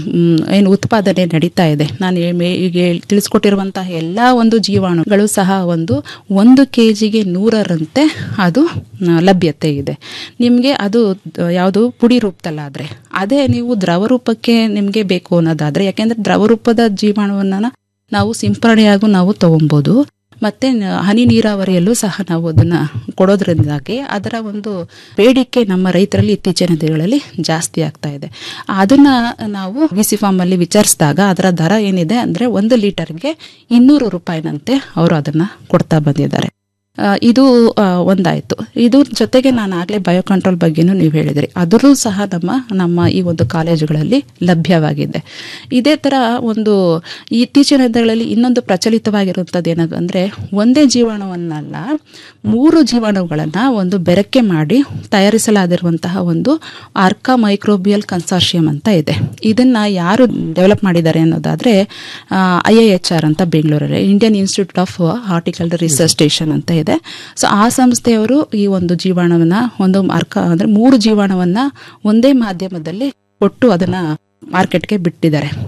ಏನು ಉತ್ಪಾದನೆ ನಡೀತಾ ಇದೆ ನಾನು ಏ- ಮೇ- ಈಗ ಹೇಳ್- ತಿಳಿಸ್ಕೊಟ್ಟಿರುವಂತಹ ಎಲ್ಲ ಒಂದು ಜೀವಾಣುಗಳು ಸಹ ಒಂದು ಒಂದು ಕೆ ಜಿಗೆ ನೂರರಂತೆ ಅದು ಆ, ಲಭ್ಯತೆ ಇದೆ ನಿಮಗೆ ಅದು ದ- ಯಾವುದು ಪುಡಿ ರೂಪದಲ್ಲಾದರೆ ಅದೇ ನೀವು ದ್ರವ ರೂಪಕ್ಕೆ ನಿಮಗೆ ಬೇಕು ಅನ್ನೋದಾದರೆ ಯಾಕೆಂದರೆ ದ್ರವ ರೂಪದ ಜೀವಾಣುವನ್ನು ನಾವು ಸಿಂಪರಣೆಯಾಗೂ ನಾವು ತಗೊಬೋದು ಮತ್ತೆ ನ- ಹನಿ ನೀರಾವರಿಯಲ್ಲೂ ಸಹ ನಾವು ಅದನ್ನ ಕೊಡೋದ್ರಿಂದಾಗಿ ಅದರ ಒಂದು ಬೇಡಿಕೆ ನಮ್ಮ ರೈತರಲ್ಲಿ ಇತ್ತೀಚಿನ ದಿನಗಳಲ್ಲಿ ಜಾಸ್ತಿ ಆಗ್ತಾ ಇದೆ ಅದನ್ನ ನಾವು ವಿ ಸಿ ಫಾರ್ಮ್ ಅಲ್ಲಿ ವಿಚಾರಿಸಿದಾಗ ಅದರ ದರ ಏನಿದೆ ಅಂದ್ರೆ ಒಂದು ಲೀಟರ್ಗೆ ಇನ್ನೂರು ರೂಪಾಯಿನಂತೆ ಅವರು ಅದನ್ನ ಕೊಡ್ತಾ ಬಂದಿದ್ದಾರೆ ಆ, ಇದು ಆ, ಒಂದಾಯ್ತು ಇದ್ರ ಜೊತೆಗೆ ನಾನು ಆಗಲೇ ಬಯೋ ಕಂಟ್ರೋಲ್ ಬಗ್ಗೆನೂ ನೀವು ಹೇಳಿದ್ರಿ ಅದರಲ್ಲೂ ಸಹ ನಮ್ಮ ನಮ್ಮ ಈ ಒಂದು ಕಾಲೇಜುಗಳಲ್ಲಿ ಲಭ್ಯವಾಗಿದೆ ಇದೇ ಥರ ಒಂದು ಇತ್ತೀಚಿನ ದಿನಗಳಲ್ಲಿ ಇನ್ನೊಂದು ಪ್ರಚಲಿತವಾಗಿರುವಂಥದ್ದು ಏನದು ಅಂದರೆ ಒಂದೇ ಜೀವಾಣುವನ್ನಲ್ಲ ಮೂರು ಜೀವಾಣುಗಳನ್ನು ಒಂದು ಬೆರಕೆ ಮಾಡಿ ತಯಾರಿಸಲಾಗಿರುವಂತಹ ಒಂದು ಆರ್ಕಾ ಮೈಕ್ರೋಬಿಯಲ್ ಕನ್ಸಾರ್ಷಿಯಂ ಅಂತ ಇದೆ ಇದನ್ನು ಯಾರು ಡೆವಲಪ್ ಮಾಡಿದ್ದಾರೆ ಅನ್ನೋದಾದರೆ ಐ ಐ ಎಚ್ ಆರ್ ಅಂತ ಬೆಂಗಳೂರಲ್ಲಿ Indian Institute of Horticulture Research Station ಅಂತ ಇದೆ ಸೊ ಆ ಸಂಸ್ಥೆಯವರು ಈ ಒಂದು ಜೀವಾಣುವನ್ನ ಒಂದು ಅರ್ಕ ಅಂದರೆ ಮೂರು ಜೀವಾಣುವನ್ನ ಒಂದೇ ಮಾಧ್ಯಮದಲ್ಲಿ ಕೊಟ್ಟು ಅದನ್ನ ಮಾರ್ಕೆಟ್ಗೆ ಬಿಟ್ಟಿದ್ದಾರೆ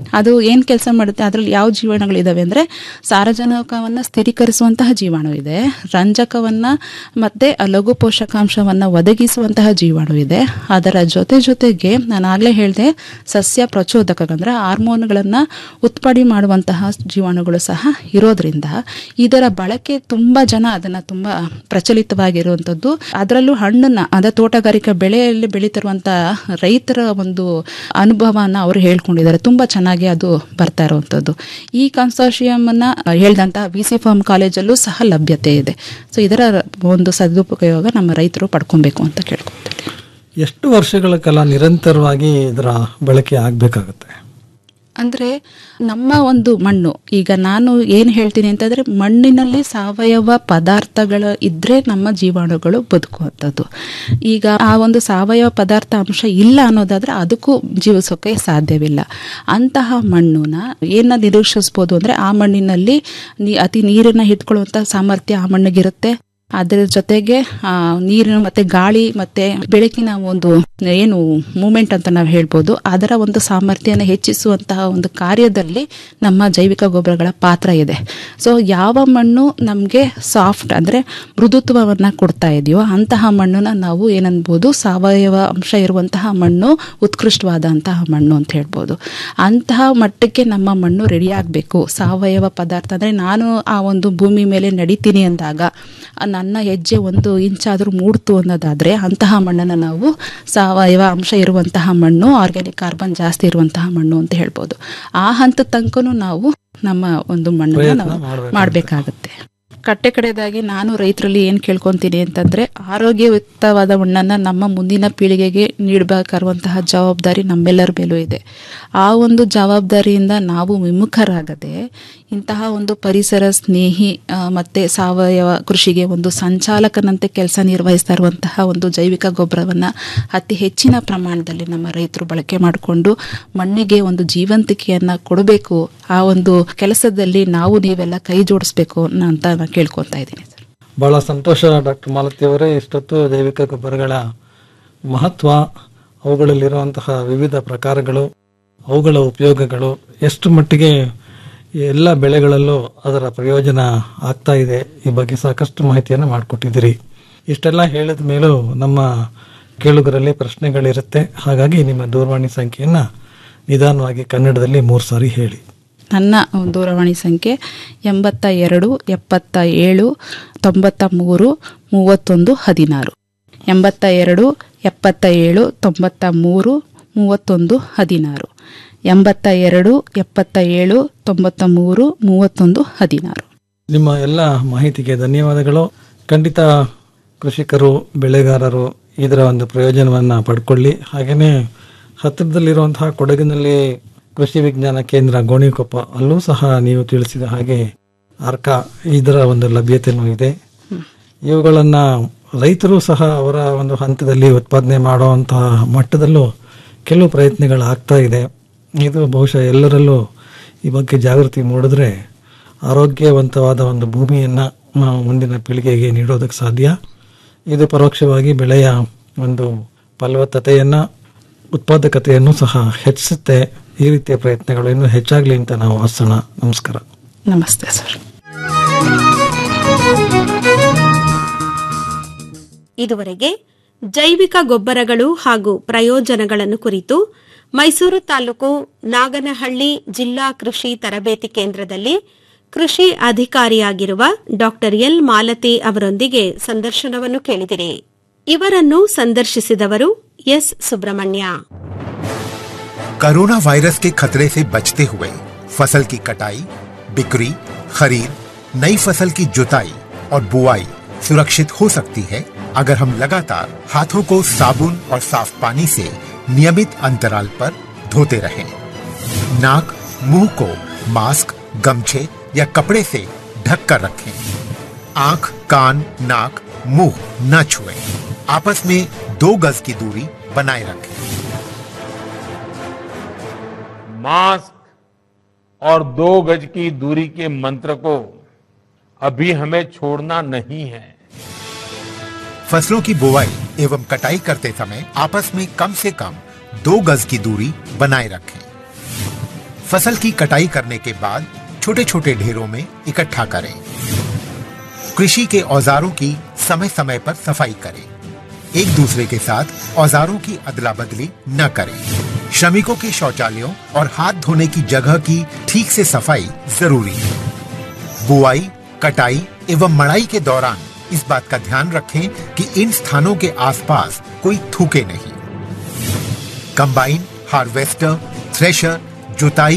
ಅದು ಏನು ಕೆಲಸ ಮಾಡುತ್ತೆ ಅದರಲ್ಲಿ ಯಾವ ಜೀವಾಣುಗಳಿದಾವೆ ಅಂದರೆ ಸಾರಜನಕವನ್ನು ಸ್ಥಿರೀಕರಿಸುವಂತಹ ಜೀವಾಣು ಇದೆ ರಂಜಕವನ್ನು ಮತ್ತು ಲಘು ಪೋಷಕಾಂಶವನ್ನು ಒದಗಿಸುವಂತಹ ಜೀವಾಣು ಇದೆ ಅದರ ಜೊತೆ ಜೊತೆಗೆ ನಾನು ಆಗಲೇ ಹೇಳಿದೆ ಸಸ್ಯ ಪ್ರಚೋದಕ ಅಂದರೆ ಹಾರ್ಮೋನ್ಗಳನ್ನು ಉತ್ಪತ್ತಿ ಮಾಡುವಂತಹ ಜೀವಾಣುಗಳು ಸಹ ಇರೋದ್ರಿಂದ ಇದರ ಬಳಕೆ ತುಂಬ ಜನ ಅದನ್ನು ತುಂಬ ಪ್ರಚಲಿತವಾಗಿರುವಂಥದ್ದು ಅದರಲ್ಲೂ ಹಣ್ಣನ್ನು ಅದ ತೋಟಗಾರಿಕಾ ಬೆಳೆಯಲ್ಲಿ ಬೆಳೀತಿರುವಂತಹ ರೈತರ ಒಂದು ಅನುಭವನ ಅವರು ಹೇಳ್ಕೊಂಡಿದ್ದಾರೆ ತುಂಬ ಚೆನ್ನಾಗಿ ಅದು ಬರ್ತಾ ಇರುವಂಥದ್ದು ಈ ಕನ್ಸೋರ್ಷಿಯಮನ್ನು ಹೇಳ್ದಂತಹ ವಿ ಸಿ ಫಾರ್ಮ್ ಕಾಲೇಜಲ್ಲೂ ಸಹ ಲಭ್ಯತೆ ಇದೆ ಸೊ ಇದರ ಒಂದು ಸದುಪಯೋಗ ನಮ್ಮ ರೈತರು ಪಡ್ಕೊಬೇಕು ಅಂತ ಕೇಳ್ಕೊತೀನಿ ಎಷ್ಟು ವರ್ಷಗಳ ಕಾಲ ನಿರಂತರವಾಗಿ ಇದರ ಬಳಕೆ ಆಗಬೇಕಾಗುತ್ತೆ ಅಂದರೆ ನಮ್ಮ ಒಂದು ಮಣ್ಣು ಈಗ ನಾನು ಏನು ಹೇಳ್ತೀನಿ ಅಂತಂದರೆ ಮಣ್ಣಿನಲ್ಲಿ ಸಾವಯವ ಪದಾರ್ಥಗಳು ಇದ್ದರೆ ನಮ್ಮ ಜೀವಾಣುಗಳು ಬದುಕುವಂಥದ್ದು ಈಗ ಆ ಒಂದು ಸಾವಯವ ಪದಾರ್ಥ ಅಂಶ ಇಲ್ಲ ಅನ್ನೋದಾದರೆ ಅದಕ್ಕೂ ಜೀವಿಸೋಕೆ ಸಾಧ್ಯವಿಲ್ಲ ಅಂತಹ ಮಣ್ಣನ್ನ ಏನ ನಿರೀಕ್ಷಿಸ್ಬೋದು ಅಂದರೆ ಆ ಮಣ್ಣಿನಲ್ಲಿ ನೀ ಅತಿ ನೀರನ್ನು ಹಿಡ್ಕೊಳ್ಳುವಂಥ ಸಾಮರ್ಥ್ಯ ಆ ಮಣ್ಣಿಗಿರುತ್ತೆ ಅದರ ಜೊತೆಗೆ ಆ, ನೀರಿನ ಮತ್ತೆ ಗಾಳಿ ಮತ್ತೆ ಬೆಳಕಿನ ಒಂದು ಏನು ಮೂಮೆಂಟ್ ಅಂತ ನಾವು ಹೇಳ್ಬೋದು ಅದರ ಒಂದು ಸಾಮರ್ಥ್ಯನ ಹೆಚ್ಚಿಸುವಂತಹ ಒಂದು ಕಾರ್ಯದಲ್ಲಿ ನಮ್ಮ ಜೈವಿಕ ಗೊಬ್ಬರಗಳ ಪಾತ್ರ ಇದೆ ಸೊ ಯಾವ ಮಣ್ಣು ನಮಗೆ ಸಾಫ್ಟ್ ಅಂದರೆ ಮೃದುತ್ವವನ್ನು ಕೊಡ್ತಾ ಇದೆಯೋ ಅಂತಹ ಮಣ್ಣನ್ನ ನಾವು ಏನನ್ಬೋದು ಸಾವಯವ ಅಂಶ ಇರುವಂತಹ ಮಣ್ಣು ಉತ್ಕೃಷ್ಟವಾದಂತಹ ಮಣ್ಣು ಅಂತ ಹೇಳ್ಬೋದು ಅಂತಹ ಮಟ್ಟಕ್ಕೆ ನಮ್ಮ ಮಣ್ಣು ರೆಡಿ ಆಗಬೇಕು ಸಾವಯವ ಪದಾರ್ಥ ಅಂದರೆ ನಾನು ಆ ಒಂದು ಭೂಮಿ ಮೇಲೆ ನಡಿತೀನಿ ಅಂದಾಗ ಆ ನನ್ನ ಹೆಜ್ಜೆ ಒಂದು ಇಂಚಾದರೂ ಮೂಡ್ತು ಅನ್ನೋದಾದರೆ ಅಂತಹ ಮಣ್ಣನ್ನು ನಾವು ಸಾವಯವ ಅಂಶ ಇರುವಂತಹ ಮಣ್ಣು ಆರ್ಗ್ಯಾನಿಕ್ ಕಾರ್ಬನ್ ಜಾಸ್ತಿ ಇರುವಂತಹ ಮಣ್ಣು ಅಂತ ಹೇಳ್ಬೋದು ಆ ಹಂತದ ತನಕನೂ ನಾವು ನಮ್ಮ ಒಂದು ಮಣ್ಣನ್ನು ಪ್ರಯತ್ನ ನಾವು ಮಾಡ್ಬೇಕಾಗುತ್ತೆ. ಮಾಡಬೇಕಾಗತ್ತೆ ಕಟ್ಟೆ ಕಡೆದಾಗಿ ನಾನು ರೈತರಲ್ಲಿ ಏನು ಕೇಳ್ಕೊತೀನಿ ಅಂತಂದರೆ ಆರೋಗ್ಯಯುಕ್ತವಾದ ಮಣ್ಣನ್ನು ನಮ್ಮ ಮುಂದಿನ ಪೀಳಿಗೆಗೆ ನೀಡಬೇಕಾಗಿರುವಂತಹ ಜವಾಬ್ದಾರಿ ನಮ್ಮೆಲ್ಲರ ಮೇಲೂ ಇದೆ ಆ ಒಂದು ಜವಾಬ್ದಾರಿಯಿಂದ ನಾವು ವಿಮುಖರಾಗದೆ ಇಂತಹ ಒಂದು ಪರಿಸರ ಸ್ನೇಹಿ ಆ, ಮತ್ತೆ ಸಾವಯವ ಕೃಷಿಗೆ ಒಂದು ಸಂಚಾಲಕನಂತೆ ಕೆಲಸ ನಿರ್ವಹಿಸ್ತಾ ಇರುವಂತಹ ಒಂದು ಜೈವಿಕ ಗೊಬ್ಬರವನ್ನು ಅತಿ ಹೆಚ್ಚಿನ ಪ್ರಮಾಣದಲ್ಲಿ ನಮ್ಮ ರೈತರು ಬಳಕೆ ಮಾಡಿಕೊಂಡು ಮಣ್ಣಿಗೆ ಒಂದು ಜೀವಂತಿಕೆಯನ್ನು ಕೊಡಬೇಕು ಆ ಒಂದು ಕೆಲಸದಲ್ಲಿ ನಾವು ನೀವೆಲ್ಲ ಕೈ ಜೋಡಿಸ್ಬೇಕು ಅಂತ ನಾನು ಕೇಳ್ಕೊತಾ ಇದ್ದೀನಿ ಸರ್ ಬಹಳ ಸಂತೋಷ ಡಾಕ್ಟರ್ ಮಾಲತಿ ಅವರೇ ಇಷ್ಟೊತ್ತು ಜೈವಿಕ ಗೊಬ್ಬರಗಳ ಮಹತ್ವ ಅವುಗಳಲ್ಲಿರುವಂತಹ ವಿವಿಧ ಪ್ರಕಾರಗಳು ಅವುಗಳ ಉಪಯೋಗಗಳು ಎಷ್ಟು ಮಟ್ಟಿಗೆ ಎಲ್ಲ ಬೆಳೆಗಳಲ್ಲೂ ಅದರ ಪ್ರಯೋಜನ ಆಗ್ತಾ ಇದೆ ಈ ಬಗ್ಗೆ ಸಾಕಷ್ಟು ಮಾಹಿತಿಯನ್ನು ಮಾಡಿಕೊಟ್ಟಿದ್ದೀರಿ ಇಷ್ಟೆಲ್ಲ ಹೇಳಿದ ಮೇಲೂ ನಮ್ಮ ಕೇಳುಗರಲ್ಲಿ ಪ್ರಶ್ನೆಗಳಿರುತ್ತೆ ಹಾಗಾಗಿ ನಿಮ್ಮ ದೂರವಾಣಿ ಸಂಖ್ಯೆಯನ್ನು ನಿಧಾನವಾಗಿ ಕನ್ನಡದಲ್ಲಿ ಮೂರು ಸಾರಿ ಹೇಳಿ ನನ್ನ ದೂರವಾಣಿ ಸಂಖ್ಯೆ ಎಂಬತ್ತ ಎರಡು ಎಪ್ಪತ್ತ ಏಳು ತೊಂಬತ್ತ ಮೂರು ಮೂವತ್ತೊಂದು ಹದಿನಾರು ಎಂಬತ್ತ ಎರಡು ಎಪ್ಪತ್ತ ಏಳು ತೊಂಬತ್ತ ಮೂರು ಮೂವತ್ತೊಂದು ಹದಿನಾರು ಎಂಬತ್ತ ಎರಡು ಎಪ್ಪತ್ತ ಏಳು ತೊಂಬತ್ತ ಮೂರು ಮೂವತ್ತೊಂದು ಹದಿನಾರು ನಿಮ್ಮ ಎಲ್ಲ ಮಾಹಿತಿಗೆ ಧನ್ಯವಾದಗಳು ಖಂಡಿತ ಕೃಷಿಕರು ಬೆಳೆಗಾರರು ಇದರ ಒಂದು ಪ್ರಯೋಜನವನ್ನು ಪಡ್ಕೊಳ್ಳಿ ಹಾಗೆಯೇ ಹತ್ತಿರದಲ್ಲಿರುವಂತಹ ಕೊಡಗಿನಲ್ಲಿ ಕೃಷಿ ವಿಜ್ಞಾನ ಕೇಂದ್ರ ಗೋಣಿಕೊಪ್ಪ ಅಲ್ಲೂ ಸಹ ನೀವು ತಿಳಿಸಿದ ಹಾಗೆ ಅರ್ಕ ಇದರ ಒಂದು ಲಭ್ಯತೆಯೂ ಇದೆ ಇವುಗಳನ್ನು ರೈತರು ಸಹ ಅವರ ಒಂದು ಹಂತದಲ್ಲಿ ಉತ್ಪಾದನೆ ಮಾಡುವಂತಹ ಮಟ್ಟದಲ್ಲೂ ಕೆಲವು ಪ್ರಯತ್ನಗಳು ಆಗ್ತಾ ಇದೆ ಇದು ಬಹುಶಃ ಎಲ್ಲರಲ್ಲೂ ಈ ಬಗ್ಗೆ ಜಾಗೃತಿ ಮೂಡಿದ್ರೆ ಆರೋಗ್ಯವಂತವಾದ ಒಂದು ಭೂಮಿಯನ್ನು ನಾವು ಮುಂದಿನ ಪೀಳಿಗೆಗೆ ನೀಡೋದಕ್ಕೆ ಸಾಧ್ಯ ಇದು ಪರೋಕ್ಷವಾಗಿ ಬೆಳೆಯ ಒಂದು ಫಲವತ್ತತೆಯನ್ನು ಉತ್ಪಾದಕತೆಯನ್ನು ಸಹ ಹೆಚ್ಚಿಸುತ್ತೆ ಈ ರೀತಿಯ ಪ್ರಯತ್ನಗಳು ಇನ್ನೂ ಹೆಚ್ಚಾಗಲಿ ಅಂತ ನಾವು ಆಸೋಣ ನಮಸ್ಕಾರ ನಮಸ್ತೆ ಸರ್ ಇದುವರೆಗೆ ಜೈವಿಕ ಗೊಬ್ಬರಗಳು ಹಾಗೂ ಪ್ರಯೋಜನಗಳನ್ನು ಕುರಿತು ಮೈಸೂರು ತಾಲೂಕು ನಾಗನಹಳ್ಳಿ ಜಿಲ್ಲಾ ಕೃಷಿ ತರಬೇತಿ ಕೇಂದ್ರದಲ್ಲಿ ಕೃಷಿ ಅಧಿಕಾರಿಯಾಗಿರುವ ಡಾಕ್ಟರ್ ಎಲ್ ಮಾಲತಿ ಅವರೊಂದಿಗೆ ಸಂದರ್ಶನವನ್ನು ಕೇಳಿದಿರಿ ಇವರನ್ನು ಸಂದರ್ಶಿಸಿದವರು ಎಸ್ ಸುಬ್ರಹ್ಮಣ್ಯ कोरोना वायरस के खतरे से बचते हुए फसल की कटाई बिक्री खरीद नई फसल की जुताई और बुआई सुरक्षित हो सकती है अगर हम लगातार हाथों को साबुन और साफ पानी से नियमित अंतराल पर धोते रहें। नाक मुंह को मास्क गमछे या कपड़े से ढक कर रखें आंख कान नाक मुंह न छुएं। आपस में दो गज की दूरी बनाए रखें मास्क और दो गज की दूरी के मंत्र को अभी हमें छोड़ना नहीं है फसलों की बुवाई एवं कटाई करते समय आपस में कम से कम दो गज की दूरी बनाए रखें फसल की कटाई करने के बाद छोटे छोटे ढेरों में इकट्ठा करें कृषि के औजारों की समय समय पर सफाई करें एक दूसरे के साथ औजारों की अदला बदली न करें श्रमिकों के शौचालयों और हाथ धोने की जगह की ठीक से सफाई जरूरी है बुआई कटाई एवं मड़ाई के दौरान इस बात का ध्यान रखें कि इन स्थानों के आसपास कोई थूके नहीं कंबाइन हार्वेस्टर थ्रेशर जुताई